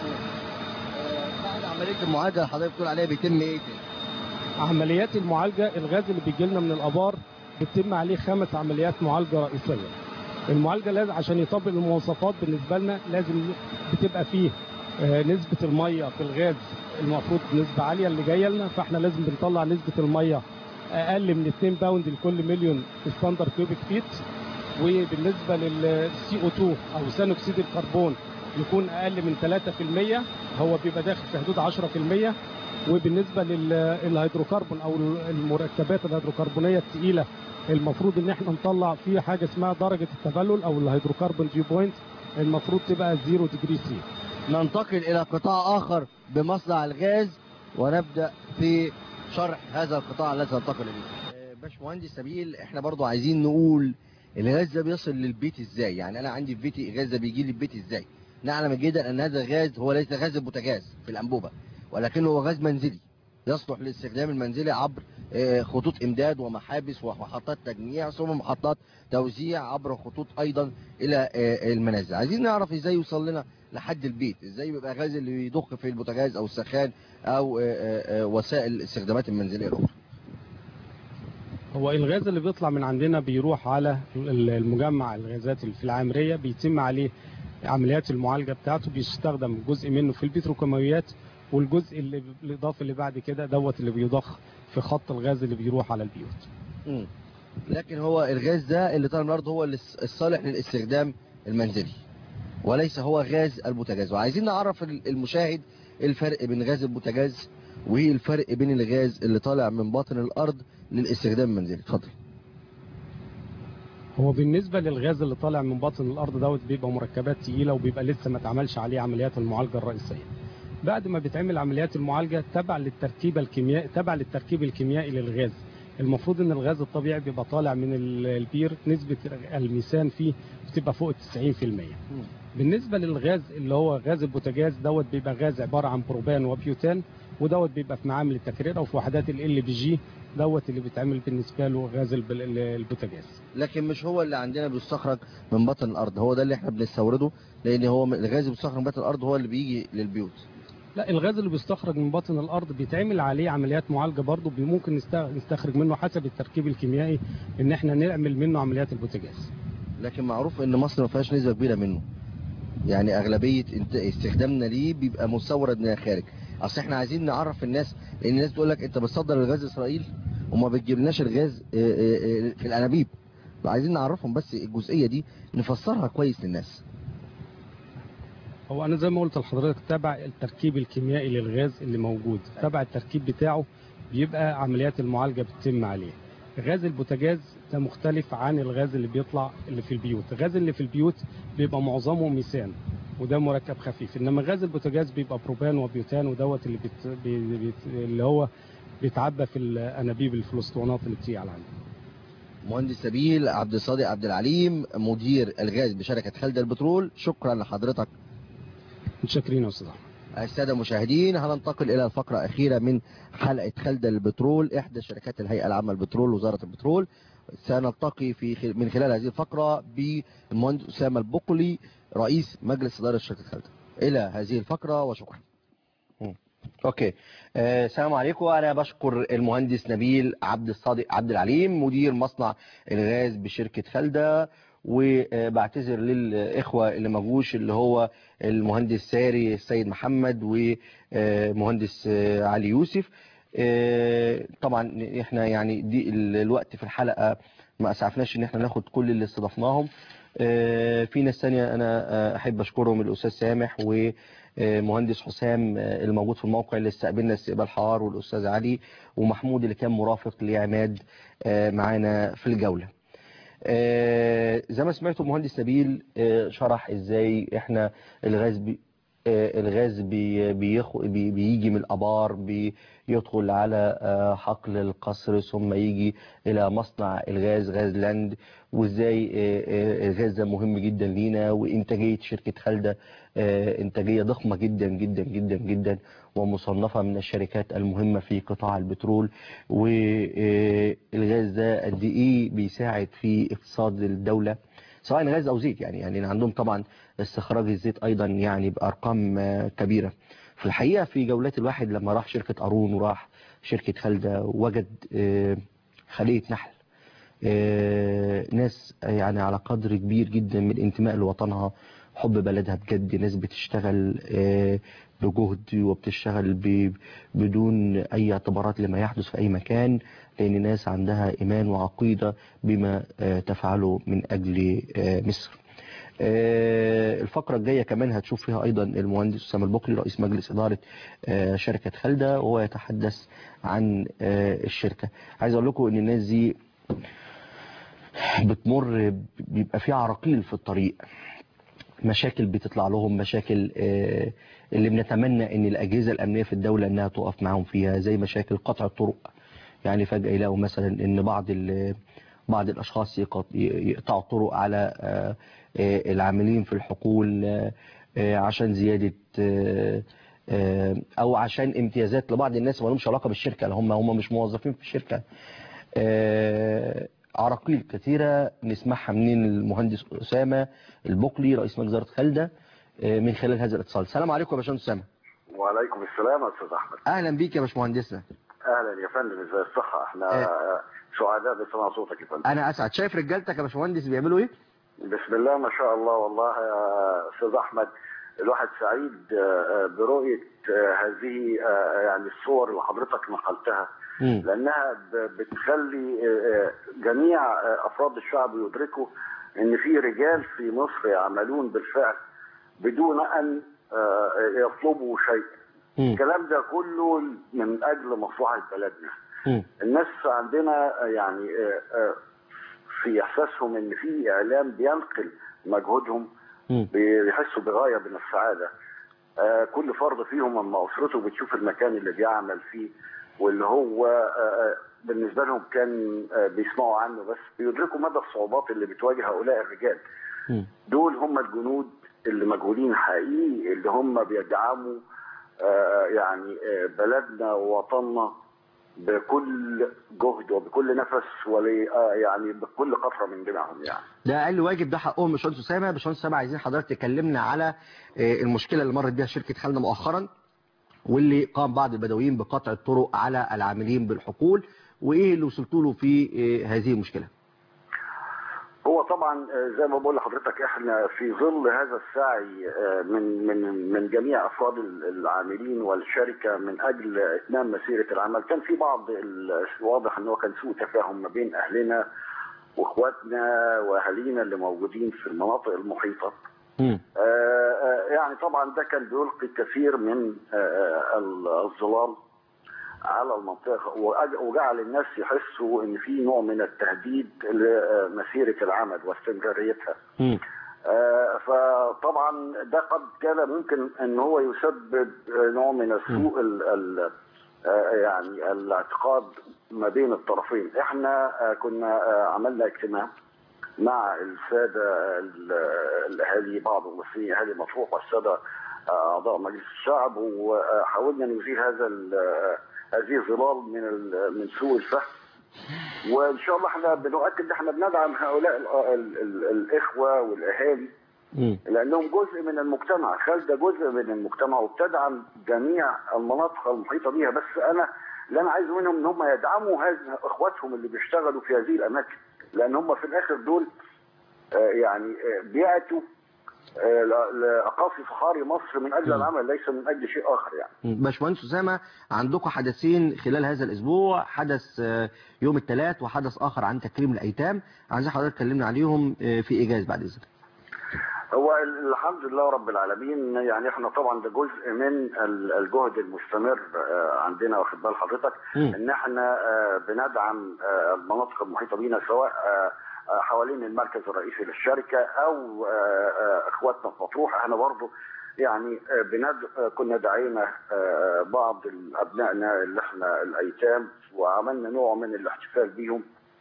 آه، بعد عمليه المعالجه اللي حضرتك بتقول عليها بيتم ايه تاني؟
عمليات المعالجة الغاز اللي بيجي لنا من الآبار بتتم عليه خمس عمليات معالجة رئيسية المعالجة لازم عشان يطبق المواصفات بالنسبة لنا لازم بتبقى فيه آه، نسبة المية في الغاز المفروض نسبة عالية اللي جاية لنا فاحنا لازم بنطلع نسبة المية أقل من 2 باوند لكل مليون ستاندر كيوبيك فيت وبالنسبة للسي او 2 أو ثاني أكسيد الكربون يكون أقل من 3% هو بيبقى داخل في حدود 10% وبالنسبه للهيدروكربون او المركبات الهيدروكربونيه الثقيله المفروض ان احنا نطلع فيه حاجه اسمها درجه التبلل او الهيدروكربون ديو بوينت المفروض تبقى 0 ديجري سي
ننتقل الى قطاع اخر بمصنع الغاز ونبدا في شرح هذا القطاع الذي ننتقل اليه. آه، باشمهندس سبيل احنا برضو عايزين نقول الغاز ده بيصل للبيت ازاي؟ يعني انا عندي في بيتي الغاز ده بيجي لي البيت ازاي؟ نعلم جدا ان هذا الغاز هو ليس غاز البوتاجاز في الانبوبه ولكنه هو غاز منزلي يصلح للاستخدام المنزلي عبر آه، خطوط امداد ومحابس ومحطات تجميع ثم محطات توزيع عبر خطوط ايضا الى آه، المنازل عايزين نعرف ازاي يوصل لنا لحد البيت ازاي بيبقى غاز اللي بيضخ في البوتاجاز او السخان او آه، آه، آه، وسائل الاستخدامات المنزليه الاخرى
هو الغاز اللي بيطلع من عندنا بيروح على ال- المجمع الغازات اللي في العامريه بيتم عليه عمليات المعالجه بتاعته بيستخدم جزء منه في البتروكيماويات والجزء اللي الاضافي اللي بعد كده دوت اللي بيضخ في خط الغاز اللي بيروح على البيوت
مم. لكن هو الغاز ده اللي طالع من الارض هو اللي الس- الصالح للاستخدام المنزلي وليس هو غاز البوتاجاز وعايزين نعرف ال- المشاهد الفرق بين غاز البوتاجاز والفرق بين الغاز اللي طالع من باطن الارض للاستخدام المنزلي اتفضل
هو بالنسبه للغاز اللي طالع من باطن الارض دوت بيبقى مركبات تقيله وبيبقى لسه ما اتعملش عليه عمليات المعالجه الرئيسيه بعد ما بيتعمل عمليات المعالجه تبع للتركيبه الكيميائي تبع للتركيب الكيميائي للغاز المفروض ان الغاز الطبيعي بيبقى طالع من ال- البير نسبه الميثان فيه بتبقى فوق ال 90% بالنسبه للغاز اللي هو غاز البوتاجاز دوت بيبقى غاز عباره عن بروبان وبيوتان ودوت بيبقى في معامل التكرير او في وحدات ال بي جي دوت اللي بيتعمل بالنسبه له غاز الب- ال- البوتاجاز
لكن مش هو اللي عندنا بيستخرج من باطن الارض هو ده اللي احنا بنستورده لان هو الغاز اللي بيستخرج من باطن الارض هو اللي بيجي للبيوت
لا الغاز اللي بيستخرج من باطن الارض بيتعمل عليه عمليات معالجه برضه بي- ممكن نست- نستخرج منه حسب التركيب الكيميائي ان احنا نعمل منه عمليات البوتاجاز
لكن معروف ان مصر ما فيهاش نسبه كبيره منه يعني اغلبيه انت- استخدامنا ليه بيبقى مستورد من الخارج اصل احنا عايزين نعرف الناس لان الناس بتقول لك انت بتصدر الغاز اسرائيل وما بتجيبلناش الغاز آه، آه، آه، في الانابيب عايزين نعرفهم بس الجزئيه دي نفسرها كويس للناس
هو انا زي ما قلت لحضرتك تبع التركيب الكيميائي للغاز اللي موجود تبع التركيب بتاعه بيبقى عمليات المعالجه بتتم عليه غاز البوتاجاز ده مختلف عن الغاز اللي بيطلع اللي في البيوت الغاز اللي في البيوت بيبقى معظمه ميثان وده مركب خفيف انما غاز البوتاجاز بيبقى بروبان وبيوتان ودوت اللي بيت... بي... بي... اللي هو بيتعبى في الانابيب الفلسطونات اللي بتيجي على عندنا
مهندس نبيل عبد الصادق عبد العليم مدير الغاز بشركة خالد البترول شكرا لحضرتك
متشكرين يا استاذ احمد
السادة المشاهدين هننتقل إلى الفقرة الأخيرة من حلقة خالد البترول إحدى شركات الهيئة العامة للبترول وزارة البترول سنلتقي في خل... من خلال هذه الفقرة بالمهندس أسامة البقلي رئيس مجلس إدارة شركة خالد إلى هذه الفقرة وشكرا
اوكي آه، السلام عليكم انا بشكر المهندس نبيل عبد الصادق عبد العليم مدير مصنع الغاز بشركة خالدة وبعتذر للاخوة اللي ما جوش اللي هو المهندس ساري السيد محمد ومهندس آه، علي يوسف آه، طبعا احنا يعني دي ال- الوقت في الحلقة ما اسعفناش ان احنا ناخد كل اللي استضفناهم آه، في ناس تانية انا آه، احب اشكرهم الاستاذ سامح ومهندس حسام آه، الموجود في الموقع اللي استقبلنا استقبال حار والاستاذ علي ومحمود اللي كان مرافق لعماد آه، معانا في الجولة آه، زي ما سمعتوا مهندس نبيل آه، شرح ازاي احنا الغاز بي آه، الغاز بي بيخ- بي بيجي من الابار بيدخل على آه، حقل القصر ثم يجي الى مصنع الغاز غاز لاند وازاي آه، آه، الغاز ده مهم جدا لينا وانتاجيه شركه خالده آه، انتاجيه ضخمه جدا جدا جدا جدا ومصنفه من الشركات المهمه في قطاع البترول والغاز ده قد ايه بيساعد في اقتصاد الدوله سواء غاز او زيت يعني يعني عندهم طبعا استخراج الزيت ايضا يعني بارقام آه، كبيره في الحقيقه في جولات الواحد لما راح شركه قارون وراح شركه خالده وجد آه، خليه نحل آه، ناس يعني على قدر كبير جدا من الانتماء لوطنها حب بلدها بجد ناس بتشتغل آه، بجهد وبتشتغل ب- بدون اي اعتبارات لما يحدث في اي مكان لان ناس عندها ايمان وعقيدة بما آه، تفعله من اجل آه، مصر آه، الفقرة الجاية كمان هتشوف فيها أيضا المهندس أسامة البقري رئيس مجلس إدارة آه، شركة خالدة وهو يتحدث عن آه، الشركة عايز أقول لكم إن الناس دي بتمر بيبقى في عراقيل في الطريق مشاكل بتطلع لهم مشاكل آه، اللي بنتمنى ان الاجهزه الامنيه في الدوله انها تقف معاهم فيها زي مشاكل قطع الطرق يعني فجاه يلاقوا مثلا ان بعض ال- بعض الاشخاص يقط- يقطعوا الطرق على آه، آه، العاملين في الحقول آه، آه، عشان زياده آه، آه، او عشان امتيازات لبعض الناس ما لهمش علاقه بالشركه هم هم مش موظفين في الشركه آه، عراقيل كثيرة نسمعها من المهندس أسامة البقلي رئيس مجزرة خالدة آه، من خلال هذا الاتصال السلام عليكم يا باشمهندس أسامة
وعليكم السلام يا استاذ احمد
أهلا بيك يا باشمهندسنا
اهلا يا فندم ازاي الصحه احنا
آه.
سعداء بسماع صوتك يا فندم
أنا أسعد شايف رجالتك يا باشمهندس بيعملوا إيه؟
بسم الله ما شاء الله والله يا استاذ احمد الواحد سعيد آه، برؤيه آه، هذه آه، يعني الصور اللي حضرتك نقلتها
مم.
لانها ب- بتخلي آه، آه، جميع آه، افراد الشعب يدركوا ان في رجال في مصر يعملون بالفعل بدون ان آه، يطلبوا شيء
مم.
الكلام ده كله من اجل مصلحه بلدنا
مم.
الناس عندنا يعني آه، آه، في احساسهم ان في اعلام بينقل مجهودهم
مم.
بيحسوا بغايه من السعاده آه، كل فرد فيهم اما اسرته بتشوف المكان اللي بيعمل فيه واللي هو آه، آه، بالنسبه لهم كان آه، بيسمعوا عنه بس بيدركوا مدى الصعوبات اللي بتواجه هؤلاء الرجال
مم.
دول هم الجنود اللي مجهولين حقيقي اللي هم بيدعموا آه، يعني آه، بلدنا ووطننا بكل جهد وبكل نفس ولي آه، يعني بكل قطره من دمائهم يعني
ده أقل واجب ده حقهم باشمهندس أسامة باشمهندس أسامة عايزين حضرتك تكلمنا على آه، المشكلة اللي مرت بيها شركة خالدة مؤخرا واللي قام بعض البدويين بقطع الطرق على العاملين بالحقول وإيه اللي وصلتوا له في آه، هذه المشكلة؟
هو طبعا آه، زي ما بقول لحضرتك احنا في ظل هذا السعي آه، من من من جميع افراد ال- العاملين والشركه من اجل اتمام مسيره العمل كان في بعض ال- واضح ان هو كان سوء تفاهم ما بين اهلنا واخواتنا واهالينا اللي موجودين في المناطق المحيطه
مم.
آه، آه، يعني طبعا ده كان بيلقي كثير من آه، آه، الظلام على المنطقه وأج- وجعل الناس يحسوا ان في نوع من التهديد لمسيره العمل واستمراريتها.
مم.
آه، فطبعا ده قد كان ممكن ان هو يسبب آه، نوع من السوء ال- ال- آه، يعني الاعتقاد ما بين الطرفين احنا آه، كنا آه، عملنا اجتماع مع الساده ال- الاهالي بعض الممثلين اهالي مطروح والساده آه، اعضاء مجلس الشعب وحاولنا نزيل هذا ال- آه، هذه الظلال من ال- من سوء الفهم وان شاء الله احنا بنؤكد ان احنا بندعم هؤلاء ال- ال- ال- الاخوه والاهالي
مم.
لانهم جزء من المجتمع خالده جزء من المجتمع وبتدعم جميع المناطق المحيطه بيها بس انا اللي انا عايزه منهم ان هم يدعموا هذه اخواتهم اللي بيشتغلوا في هذه الاماكن لان هم في الاخر دول آه، يعني آه، بياتوا آه، ل- لاقاصي فخار مصر من اجل العمل ليس من اجل شيء اخر يعني
باشمهندس اسامه عندكم حدثين خلال هذا الاسبوع حدث آه، يوم الثلاث وحدث اخر عن تكريم الايتام عايزين حضرتك تكلمنا عليهم آه، في ايجاز بعد اذنك
هو ال- الحمد لله رب العالمين يعني احنا طبعا ده جزء من ال- الجهد المستمر آه، عندنا واخد بال حضرتك
مم.
ان احنا آه، بندعم آه، المناطق المحيطه بينا سواء آه، آه، حوالين المركز الرئيسي للشركه او آه، آه، اخواتنا في مطروح احنا برضو يعني آه، بند آه، كنا دعينا آه، بعض ابنائنا اللي احنا الايتام وعملنا نوع من الاحتفال بيهم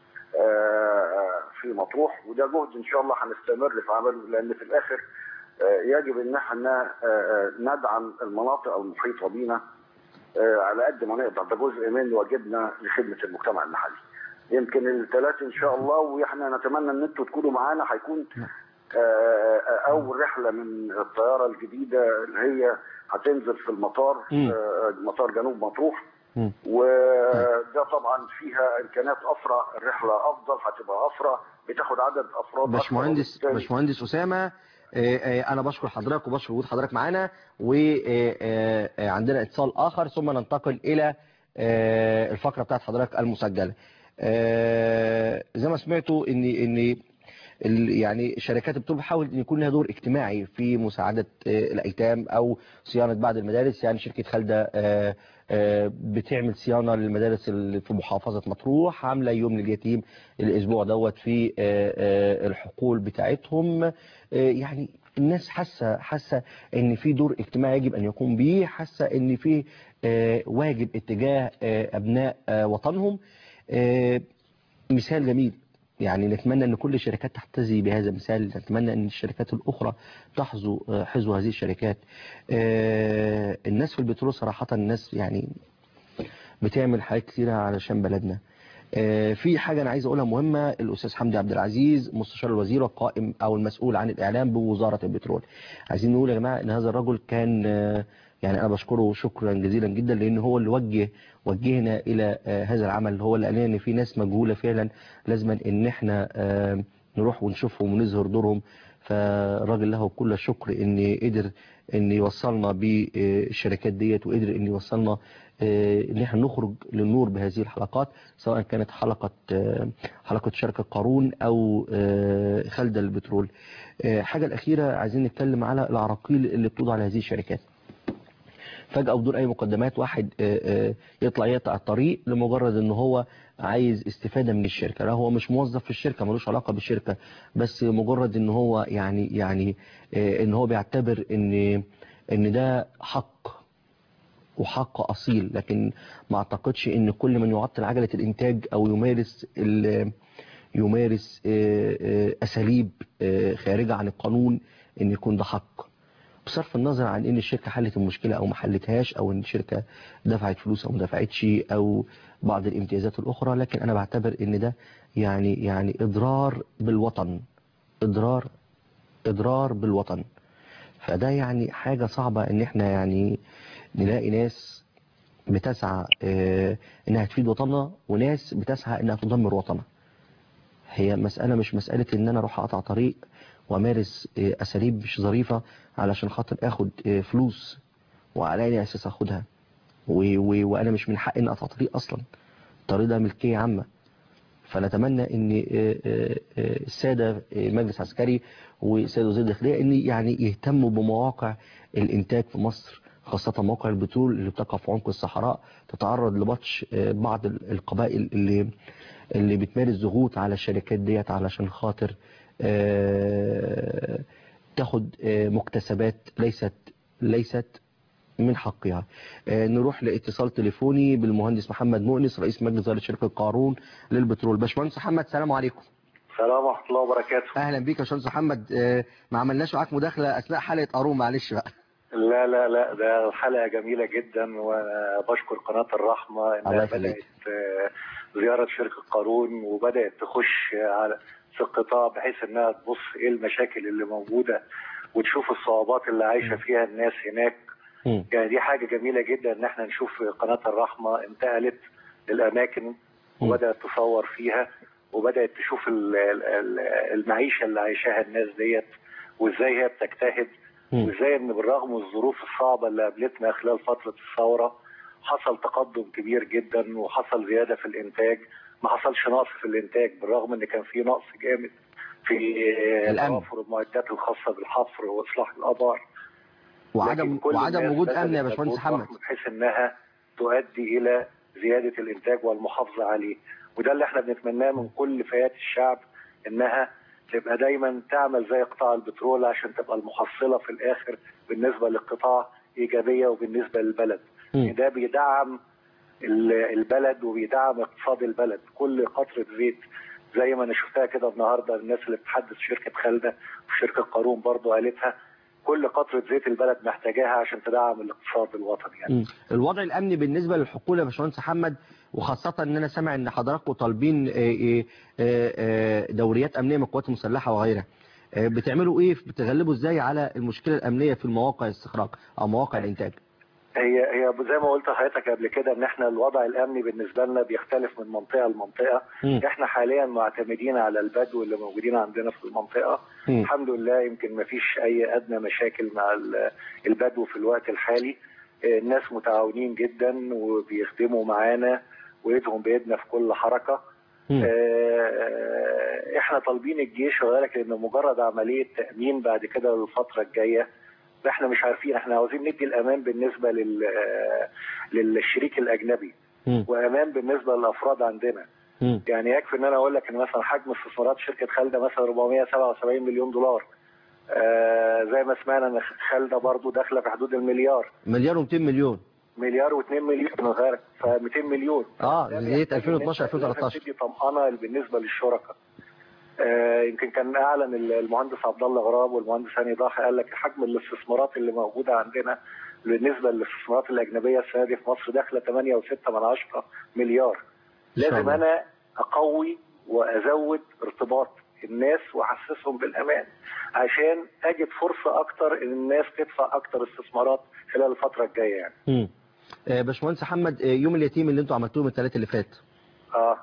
آه، في مطروح وده جهد ان شاء الله هنستمر في عمله لان في الاخر آه، يجب ان احنا آه، آه، ندعم المناطق المحيطه بينا آه، على قد ما نقدر ده جزء من واجبنا لخدمه المجتمع المحلي. يمكن الثلاث ان شاء الله واحنا نتمنى ان انتم تكونوا معانا هيكون آه، آه، اول رحله من الطياره الجديده اللي هي هتنزل في المطار
مم.
آه، مطار جنوب مطروح
مم.
وده طبعا فيها امكانيات اسرع الرحله افضل هتبقى اسرع بتاخد عدد افراد أكبر،
باشمهندس
وبالتالي-
باشمهندس اسامه آه، آه، انا بشكر حضرتك وبشكر وجود حضرتك معانا وعندنا اتصال اخر ثم ننتقل الى آه، الفقره بتاعت حضرتك المسجله آه، زي ما سمعتوا ان ان ال- يعني الشركات البترول بتحاول ان يكون لها دور اجتماعي في مساعده آه، الايتام او صيانه بعض المدارس يعني شركه خالده آه، آه، بتعمل صيانه للمدارس اللي في محافظه مطروح عامله يوم لليتيم الاسبوع دوت في آه، آه، الحقول بتاعتهم آه، يعني الناس حاسه حاسه ان في دور اجتماعي يجب ان يقوم به حاسه ان في آه، واجب اتجاه آه، ابناء آه، وطنهم آه، مثال جميل يعني نتمنى ان كل الشركات تحتذي بهذا المثال نتمنى ان الشركات الاخرى تحظو آه، حظو هذه الشركات آه، الناس في البترول صراحة الناس يعني بتعمل حاجات كتيرة علشان بلدنا آه، في حاجة أنا عايز أقولها مهمة الأستاذ حمدي عبد العزيز مستشار الوزير والقائم أو المسؤول عن الإعلام بوزارة البترول عايزين نقول يا جماعة إن هذا الرجل كان آه، يعني أنا بشكره شكرا جزيلا جدا لأن هو اللي وجه وجهنا إلى آه، هذا العمل هو اللي قال لنا إن في ناس مجهولة فعلا لازما إن إحنا آه، نروح ونشوفهم ونظهر دورهم فالراجل له كل الشكر ان قدر ان يوصلنا بالشركات ديت وقدر ان يوصلنا آه، ان احنا نخرج للنور بهذه الحلقات سواء كانت حلقة آه، حلقة شركة قارون او آه، خالدة البترول آه، حاجة الاخيرة عايزين نتكلم على العراقيل اللي بتوضع لهذه الشركات فجأة بدون أي مقدمات واحد آه، آه، يطلع يقطع الطريق لمجرد إن هو عايز استفادة من الشركة لا هو مش موظف في الشركة ملوش علاقة بالشركة بس مجرد إن هو يعني يعني آه، إن هو بيعتبر إن إن ده حق وحق أصيل لكن ما أعتقدش إن كل من يعطل عجلة الإنتاج أو يمارس ال- يمارس آه، آه، أساليب آه، خارجة عن القانون إن يكون ده حق بصرف النظر عن ان الشركه حلت المشكله او ما حلتهاش او ان الشركه دفعت فلوس او ما دفعتش او بعض الامتيازات الاخرى لكن انا بعتبر ان ده يعني يعني اضرار بالوطن اضرار اضرار بالوطن فده يعني حاجه صعبه ان احنا يعني نلاقي ناس بتسعى آه، انها تفيد وطنها وناس بتسعى انها تدمر وطنها هي مسألة مش مسألة ان انا اروح اقطع طريق وامارس آه، اساليب مش ظريفة علشان خاطر اخد آه، فلوس وعلى اي اساس اخدها و- و- وانا مش من حقي ان اقطع طريق اصلا الطريق ده ملكية عامة فنتمنى ان آه، آه، آه، السادة آه، مجلس عسكري والسادة وزير الداخلية ان يعني يهتموا بمواقع الانتاج في مصر خاصة مواقع البترول اللي بتقع في عمق الصحراء تتعرض لبطش آه، بعض ال- القبائل اللي اللي بتمارس ضغوط على الشركات ديت علشان خاطر آه، تاخد آه، مكتسبات ليست ليست من حقها آه، نروح لاتصال تليفوني بالمهندس محمد مؤنس رئيس مجلس إدارة شركة قارون للبترول باشمهندس محمد السلام عليكم
السلام ورحمة الله وبركاته
اهلا بيك يا باشمهندس محمد آه، ما عملناش معاك مداخله اثناء حلقه قارون معلش بقى
لا لا لا ده حلقة جميلة جدا وبشكر قناة الرحمة
الله
انها
يخليك.
بدأت آه، زيارة شركة قارون وبدأت تخش على في القطاع بحيث انها تبص ايه المشاكل اللي موجودة وتشوف الصعوبات اللي عايشة فيها الناس هناك
مم.
يعني دي حاجة جميلة جدا ان احنا نشوف قناة الرحمة انتقلت للأماكن وبدأت تصور فيها وبدأت تشوف ال- ال- ال- المعيشة اللي عايشاها الناس ديت وازاي هي بتجتهد
مم.
وازاي ان بالرغم من الظروف الصعبة اللي قابلتنا خلال فترة الثورة حصل تقدم كبير جدا وحصل زيادة في الانتاج ما حصلش نقص في الانتاج بالرغم ان كان في نقص جامد في
الأمن.
توافر المعدات الخاصة بالحفر واصلاح الابار
وعدم
لكن كل
وعدم
الناس
وجود
بذلت
امن يا باشمهندس
مجهود
محمد
ضخم بحيث انها تؤدي الى زياده الانتاج والمحافظه عليه وده اللي احنا بنتمناه من كل فئات الشعب انها تبقى دايما تعمل زي قطاع البترول عشان تبقى المحصله في الاخر بالنسبه للقطاع ايجابيه وبالنسبه للبلد
مم.
ده بيدعم ال- البلد وبيدعم اقتصاد البلد كل قطره زيت زي ما انا شفتها كده النهارده الناس اللي بتحدث شركه خالده وشركه قارون برضو قالتها كل قطره زيت البلد محتاجاها عشان تدعم الاقتصاد الوطني يعني.
مم. الوضع الامني بالنسبه للحقول يا باشمهندس محمد وخاصه ان انا سامع ان حضراتكم طالبين آه، آه، آه، دوريات امنيه من القوات المسلحه وغيرها آه، بتعملوا ايه بتغلبوا ازاي على المشكله الامنيه في المواقع الاستخراج او مواقع الانتاج
هي هي زي ما قلت لحضرتك قبل كده ان احنا الوضع الامني بالنسبه لنا بيختلف من منطقه لمنطقه
مم.
احنا حاليا معتمدين على البدو اللي موجودين عندنا في المنطقه
مم.
الحمد لله يمكن ما فيش اي ادنى مشاكل مع ال- البدو في الوقت الحالي آه، الناس متعاونين جدا وبيخدموا معانا وايدهم بايدنا في كل حركه
مم.
آه، احنا طالبين الجيش وذلك لان مجرد عمليه تامين بعد كده للفتره الجايه احنا مش عارفين احنا عاوزين ندي الامان بالنسبه لل آه، للشريك الاجنبي
مم.
وامان بالنسبه للافراد عندنا
مم.
يعني يكفي ان انا اقول لك ان مثلا حجم استثمارات شركه خالده مثلا 477 مليون دولار آه زي ما سمعنا ان خالده برضو داخله في حدود المليار
مليار و200 مليون
مليار و2 مليون غيرك ف 200 مليون
اه
ده
زيت
بيحتاج إن
2012
أنت لازم
2013
تدي طمأنة بالنسبة للشركاء آه يمكن كان اعلن المهندس عبد الله غراب والمهندس هاني ضاحي قال لك حجم الاستثمارات اللي موجوده عندنا بالنسبه للاستثمارات الاجنبيه السنه دي في مصر داخله 8.6 من عشرة مليار
إن شاء
لازم
الله.
انا اقوي وازود ارتباط الناس واحسسهم بالامان عشان اجد فرصه اكتر ان الناس تدفع اكتر استثمارات خلال الفتره الجايه يعني
مم. آه، باشمهندس محمد آه، يوم اليتيم اللي انتوا عملتوه من الثلاث اللي فات
اه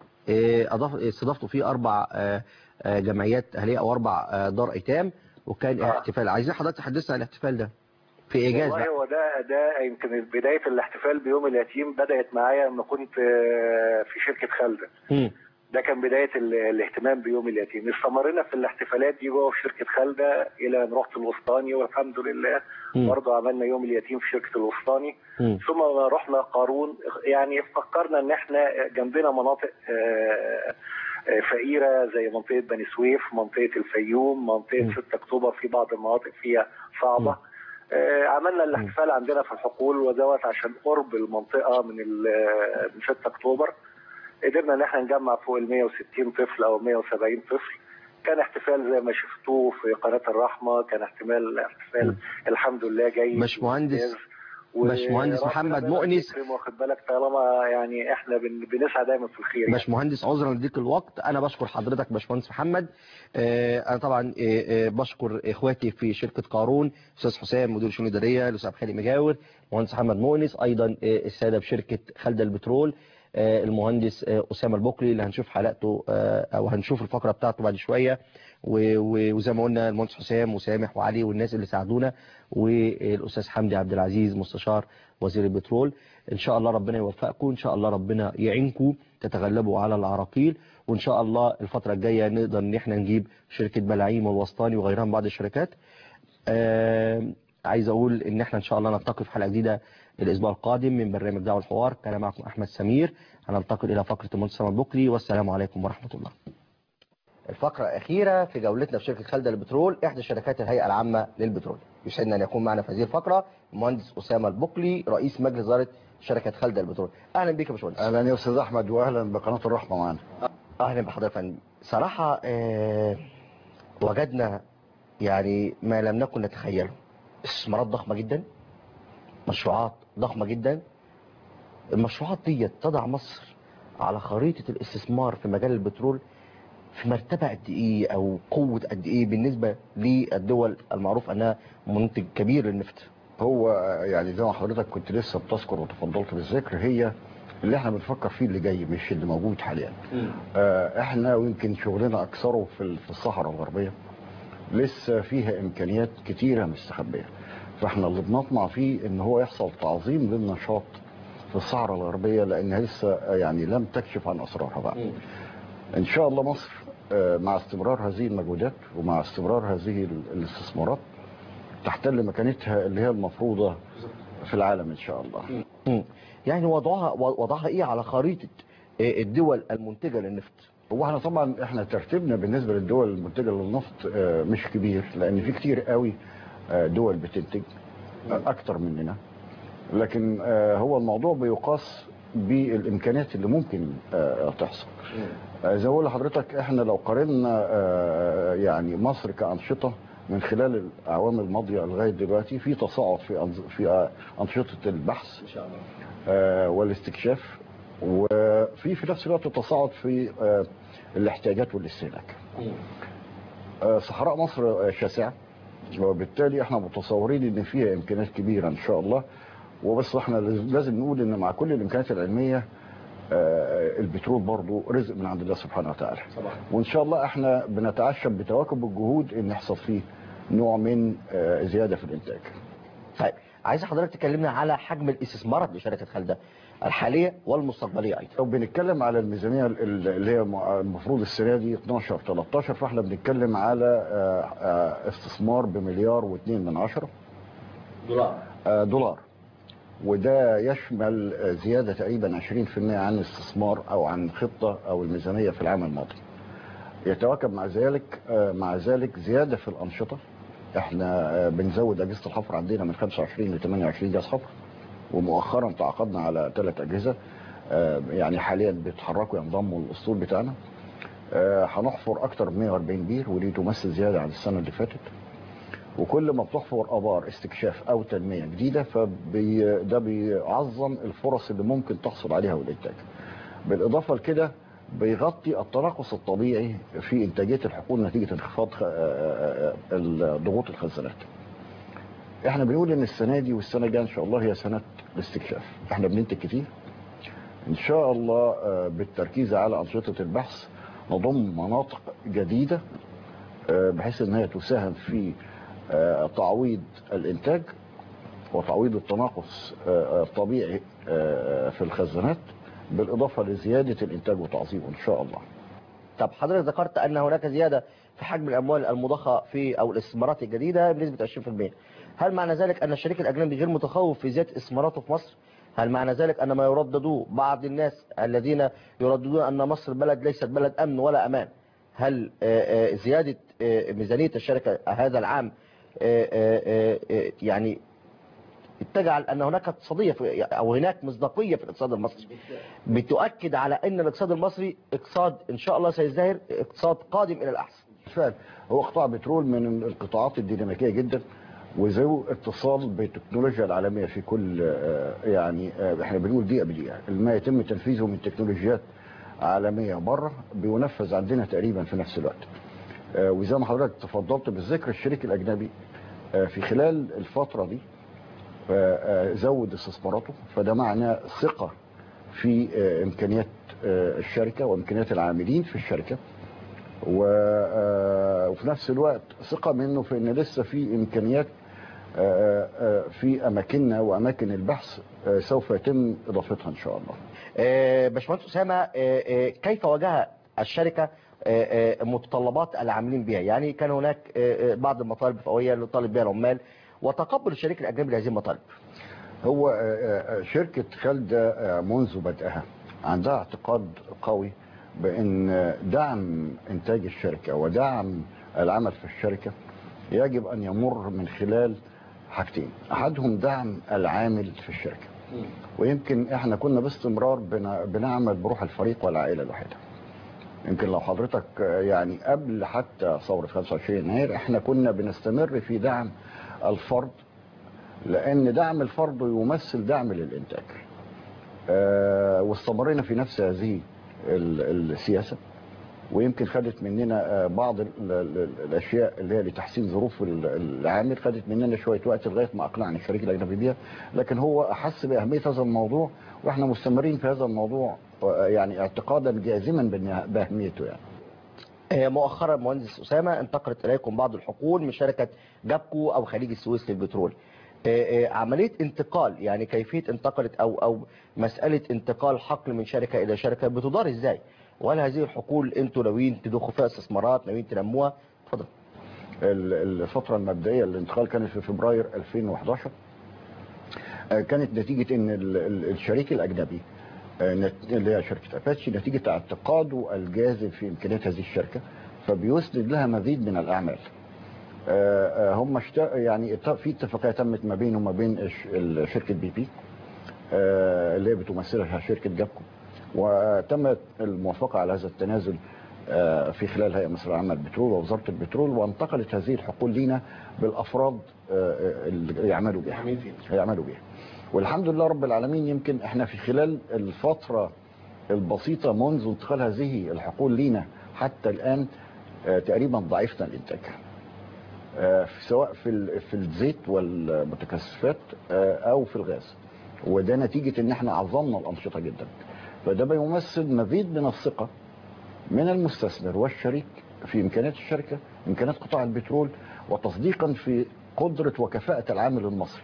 آه، أضاف استضفتوا فيه اربع آه، آه، جمعيات اهليه او اربع آه، دار ايتام وكان
آه.
احتفال عايزين حضرتك تحدثنا عن الاحتفال ده في ايجاز
والله
بقى
هو ده ده يمكن بدايه الاحتفال بيوم اليتيم بدات معايا لما كنت آه، في شركه خالده
مم.
ده كان بدايه ال- الاهتمام بيوم اليتيم استمرينا في الاحتفالات دي جوه في شركه خالده الى ان رحت الوسطاني والحمد لله
مم.
برضه عملنا يوم اليتيم في شركه الوسطاني
مم.
ثم رحنا قارون يعني فكرنا ان احنا جنبنا مناطق آه، آه، فقيره زي منطقه بني سويف منطقه الفيوم منطقه
مم.
6 اكتوبر في بعض المناطق فيها صعبه آه، عملنا الاحتفال عندنا في الحقول ودوت عشان قرب المنطقه من ال- من 6 اكتوبر قدرنا ان احنا نجمع فوق ال 160 طفل او 170 طفل كان احتفال زي ما شفتوه في قناه الرحمه كان احتمال احتفال الحمد لله جيد
باشمهندس-
وممتاز. و-
باشمهندس
ربنا
محمد
دايما
مؤنس.
يكرم واخد بالك طالما يعني احنا بن- بنسعى دايما في الخير يعني.
باشمهندس عذرا لضيق الوقت انا بشكر حضرتك باشمهندس محمد آه، انا طبعا آه، آه، بشكر اخواتي في شركه قارون استاذ حسام مدير الشؤون الاداريه الاستاذ خالد مجاور مهندس محمد مؤنس ايضا آه، الساده بشركه خالده البترول آه، المهندس آه، اسامه البكري اللي هنشوف حلقته آه، او هنشوف الفقره بتاعته بعد شويه و- و- وزي ما قلنا المهندس حسام وسامح وعلي والناس اللي ساعدونا والاستاذ حمدي عبد العزيز مستشار وزير البترول ان شاء الله ربنا يوفقكم ان شاء الله ربنا يعينكم تتغلبوا على العراقيل وان شاء الله الفتره الجايه نقدر ان احنا نجيب شركه بلاعيم والوسطاني وغيرها من بعض الشركات آه عايز اقول ان احنا ان شاء الله نلتقي في حلقه جديده الاسبوع القادم من برنامج دعوه الحوار كان معكم احمد سمير هنلتقي الى فقره المهندس سامي البكري والسلام عليكم ورحمه الله الفقرة الأخيرة في جولتنا في شركة خالدة للبترول إحدى شركات الهيئة العامة للبترول يسعدنا أن يكون معنا في هذه الفقرة المهندس أسامة البقلي رئيس مجلس إدارة شركة خالدة للبترول أهلا بك يا باشمهندس
اهلا يا استاذ احمد واهلا بقناه الرحمه معانا
أهلا بحضرتك يا فندم صراحة آه، وجدنا يعني ما لم نكن نتخيله استثمارات ضخمة جدا مشروعات ضخمة جدا المشروعات دي تضع مصر على خريطة الاستثمار في مجال البترول في مرتبة قد ايه او قوة قد ايه بالنسبة للدول المعروف انها منتج كبير للنفط
هو يعني زي ما حضرتك كنت لسه بتذكر وتفضلت بالذكر هي اللي احنا بنفكر فيه اللي جاي مش اللي موجود حاليا آه، احنا ويمكن شغلنا اكثره في ال- في الصحراء الغربيه لسه فيها امكانيات كتيره مستخبيه فاحنا اللي بنطمع فيه ان هو يحصل تعظيم للنشاط في الصحراء الغربيه لانها لسه آه، يعني لم تكشف عن اسرارها بقى ان شاء الله مصر آه، مع استمرار هذه المجهودات ومع استمرار هذه ال- الاستثمارات تحتل مكانتها اللي هي المفروضه في العالم ان شاء الله
مم. يعني وضعها وضعها ايه على خريطة آه، الدول المنتجة للنفط
هو احنا طبعا احنا ترتيبنا بالنسبه للدول المنتجه للنفط آه، مش كبير لان في كتير قوي آه، دول بتنتج آه، اكتر مننا لكن آه، هو الموضوع بيقاس بالامكانيات اللي ممكن آه، تحصل آه، زي ما بقول لحضرتك احنا لو قارنا آه، يعني مصر كانشطه من خلال الاعوام الماضيه لغايه دلوقتي في تصاعد في أنظ- في آه، انشطه البحث
ان شاء الله
آه، والاستكشاف وفي في نفس الوقت تصاعد في آه، الاحتياجات والاستهلاك آه، صحراء مصر آه، شاسعة وبالتالي احنا متصورين ان فيها امكانيات كبيرة ان شاء الله وبس احنا لاز- لازم نقول ان مع كل الامكانيات العلمية آه، البترول برضو رزق من عند الله سبحانه وتعالى وان شاء الله احنا بنتعشم بتواكب الجهود ان يحصل فيه نوع من آه، زيادة في الانتاج
طيب عايز حضرتك تكلمنا على حجم الاستثمارات لشركة خالدة الحالية والمستقبلية ايضا
لو بنتكلم على الميزانية ال- اللي هي مع- المفروض السنة دي 12 13 فاحنا بنتكلم على آه، آه، استثمار بمليار واثنين من عشرة
دولار
آه، دولار وده يشمل آه، زيادة تقريبا 20% عن الاستثمار او عن خطة او الميزانية في العام الماضي يتواكب مع ذلك آه، مع ذلك زيادة في الأنشطة احنا آه، بنزود أجهزة الحفر عندنا من 25 ل 28 جهاز حفر ومؤخرا تعاقدنا على ثلاث أجهزة آه، يعني حاليا بيتحركوا ينضموا للأسطول بتاعنا آه، هنحفر أكتر من 140 بير ودي تمثل زيادة عن السنة اللي فاتت وكل ما بتحفر ابار استكشاف او تنميه جديده فبي ده بيعظم الفرص اللي ممكن تحصل عليها والانتاج. بالاضافه لكده بيغطي التناقص الطبيعي في انتاجيه الحقول نتيجه انخفاض خ- آه، آه، ضغوط الخزانات. احنا بنقول ان السنه دي والسنه الجايه ان شاء الله هي سنه الاستكشاف. احنا بننتج كتير. ان شاء الله آه، بالتركيز على انشطه البحث نضم مناطق جديده آه، بحيث ان هي تساهم في آه، تعويض الانتاج وتعويض التناقص آه، الطبيعي آه، في الخزانات بالاضافه لزياده الانتاج وتعظيمه ان شاء الله.
طب حضرتك ذكرت ان هناك زيادة في حجم الاموال المضخة في او الاستثمارات الجديدة بنسبة 20% هل معنى ذلك ان الشريك الاجنبي غير متخوف في زيادة استثماراته في مصر هل معنى ذلك ان ما يرددوه بعض الناس الذين يرددون ان مصر بلد ليست بلد امن ولا امان هل آه، آه، زيادة آه، ميزانية الشركة هذا العام آه، آه، آه، يعني تجعل ان هناك اقتصاديه في او هناك مصداقيه في الاقتصاد المصري بتؤكد على ان الاقتصاد المصري اقتصاد ان شاء الله سيزدهر اقتصاد قادم الى الاحسن
بالفعل هو قطاع بترول من القطاعات الديناميكيه جدا وذو اتصال بالتكنولوجيا العالميه في كل آه، يعني آه، احنا بنقول دقيقه بدقيقه ما يتم تنفيذه من تكنولوجيات عالميه بره بينفذ عندنا تقريبا في نفس الوقت آه، وزي ما حضرتك تفضلت بالذكر الشريك الاجنبي آه، في خلال الفتره دي آه، آه، زود استثماراته فده معناه ثقه في آه، امكانيات آه، الشركه وامكانيات العاملين في الشركه و- آه، وفي نفس الوقت ثقه منه في ان لسه في امكانيات آه، آه، في اماكننا واماكن البحث آه، سوف يتم اضافتها ان شاء الله.
آه، باشمهندس اسامه آه، آه، كيف واجه الشركه آه، آه، متطلبات العاملين بها يعني كان هناك آه، آه، بعض المطالب الفئويه اللي طالب بها العمال وتقبل الشريك الاجنبي لهذه المطالب
هو آه، آه، شركة خالدة آه، منذ بدأها عندها اعتقاد قوي بان دعم انتاج الشركه ودعم العمل في الشركه يجب ان يمر من خلال حاجتين احدهم دعم العامل في الشركه ويمكن احنا كنا باستمرار بنا- بنعمل بروح الفريق والعائله الواحده يمكن لو حضرتك يعني قبل حتى ثوره 25 يناير احنا كنا بنستمر في دعم الفرد لان دعم الفرد يمثل دعم للانتاج آه، واستمرينا في نفس هذه ال- السياسه ويمكن خدت مننا آه، بعض ال- ال- الاشياء اللي هي لتحسين ظروف ال- العامل خدت مننا شويه وقت لغايه ما اقنعني الشريك الاجنبي بيها لكن هو احس باهميه هذا الموضوع واحنا مستمرين في هذا الموضوع آه، يعني اعتقادا جازما بالنها- باهميته يعني
آه، مؤخرا مهندس أسامة انتقلت إليكم بعض الحقول من شركة جابكو أو خليج السويس للبترول آه، آه، عملية انتقال يعني كيفية انتقلت أو أو مسألة انتقال حقل من شركة إلى شركة بتدار إزاي وهل هذه الحقول أنتوا ناويين تضخوا فيها استثمارات ناويين تنموها اتفضل
ال- الفترة المبدئية للانتقال كانت في فبراير 2011 آه، كانت نتيجة ان ال- ال- الشريك الاجنبي آه، نت- اللي هي شركة اباتشي نتيجة اعتقاده الجازم في امكانيات هذه الشركة فبيسند لها مزيد من الاعمال آه، آه، هم اشت- يعني ات- في اتفاقية تمت ما بينه وما بين الش- ال- شركة بي بي آه، اللي هي بتمثلها شركة جابكو وتمت الموافقة على هذا التنازل آه، في خلال هيئة مصر العامة للبترول ووزارة البترول وانتقلت هذه الحقول لينا بالأفراد آه، اللي يعملوا بها يعملوا بها والحمد لله رب العالمين يمكن احنا في خلال الفترة البسيطة منذ انتقال هذه الحقول لينا حتى الآن آه، تقريبا ضعفنا الإنتاج آه، في- سواء في ال- في الزيت والمتكثفات آه، او في الغاز وده نتيجه ان احنا عظمنا الانشطه جدا فده بيمثل مزيد من الثقه من المستثمر والشريك في امكانيات الشركه امكانيات قطاع البترول وتصديقا في قدره وكفاءه العامل المصري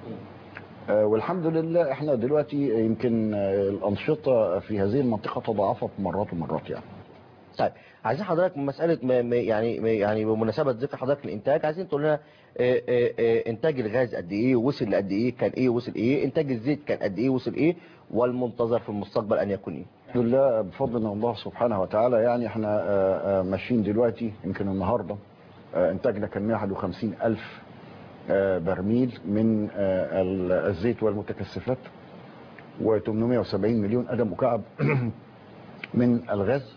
آه، والحمد لله احنا دلوقتي يمكن آه، الانشطه في هذه المنطقه تضاعفت مرات ومرات يعني
طيب عايزين حضرتك من مسألة ما ما- يعني ما- يعني بمناسبة ذكر حضرتك الإنتاج عايزين تقول لنا آه، آه، آه، إنتاج الغاز قد إيه وصل لقد إيه كان إيه وصل إيه إنتاج الزيت كان قد إيه وصل إيه والمنتظر في المستقبل أن يكون إيه
الحمد لله بفضل من الله سبحانه وتعالى يعني احنا آه، آه، ماشيين دلوقتي يمكن النهارده آه، انتاجنا كان 151 الف آه، برميل من آه، ال- الزيت والمتكثفات و870 مليون قدم مكعب من الغاز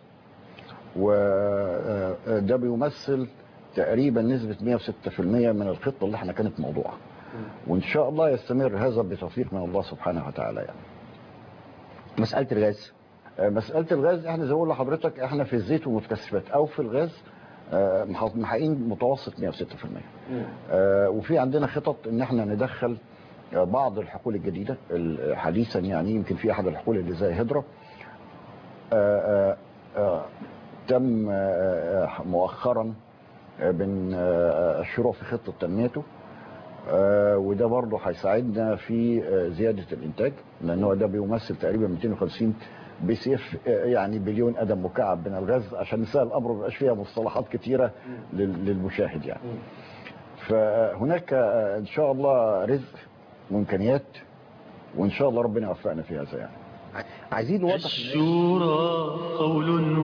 وده بيمثل تقريبا نسبة 106% من الخطة اللي احنا كانت موضوعة وان شاء الله يستمر هذا بتوفيق من الله سبحانه وتعالى يعني
مسألة الغاز
آه، مسألة الغاز احنا زي ما بقول لحضرتك احنا في الزيت والمتكثفات او في الغاز آه، مح- محققين متوسط 106% آه، وفي عندنا خطط ان احنا ندخل آه، بعض الحقول الجديدة ال- حديثا يعني يمكن في احد الحقول اللي زي هدرة آه، آه، آه، تم آه، آه، مؤخرا آه، من آه، الشروع في خطة تنميته آه، وده برضه هيساعدنا في آه، زيادة الإنتاج لأن هو ده بيمثل تقريبا 250 بي سي اف يعني بليون قدم مكعب من الغاز عشان نسهل الأمر ما يبقاش فيها مصطلحات كتيرة لل- للمشاهد يعني فهناك آه، إن شاء الله رزق وإمكانيات وإن شاء الله ربنا يوفقنا في هذا يعني
عايزين نوضح
الشورى قول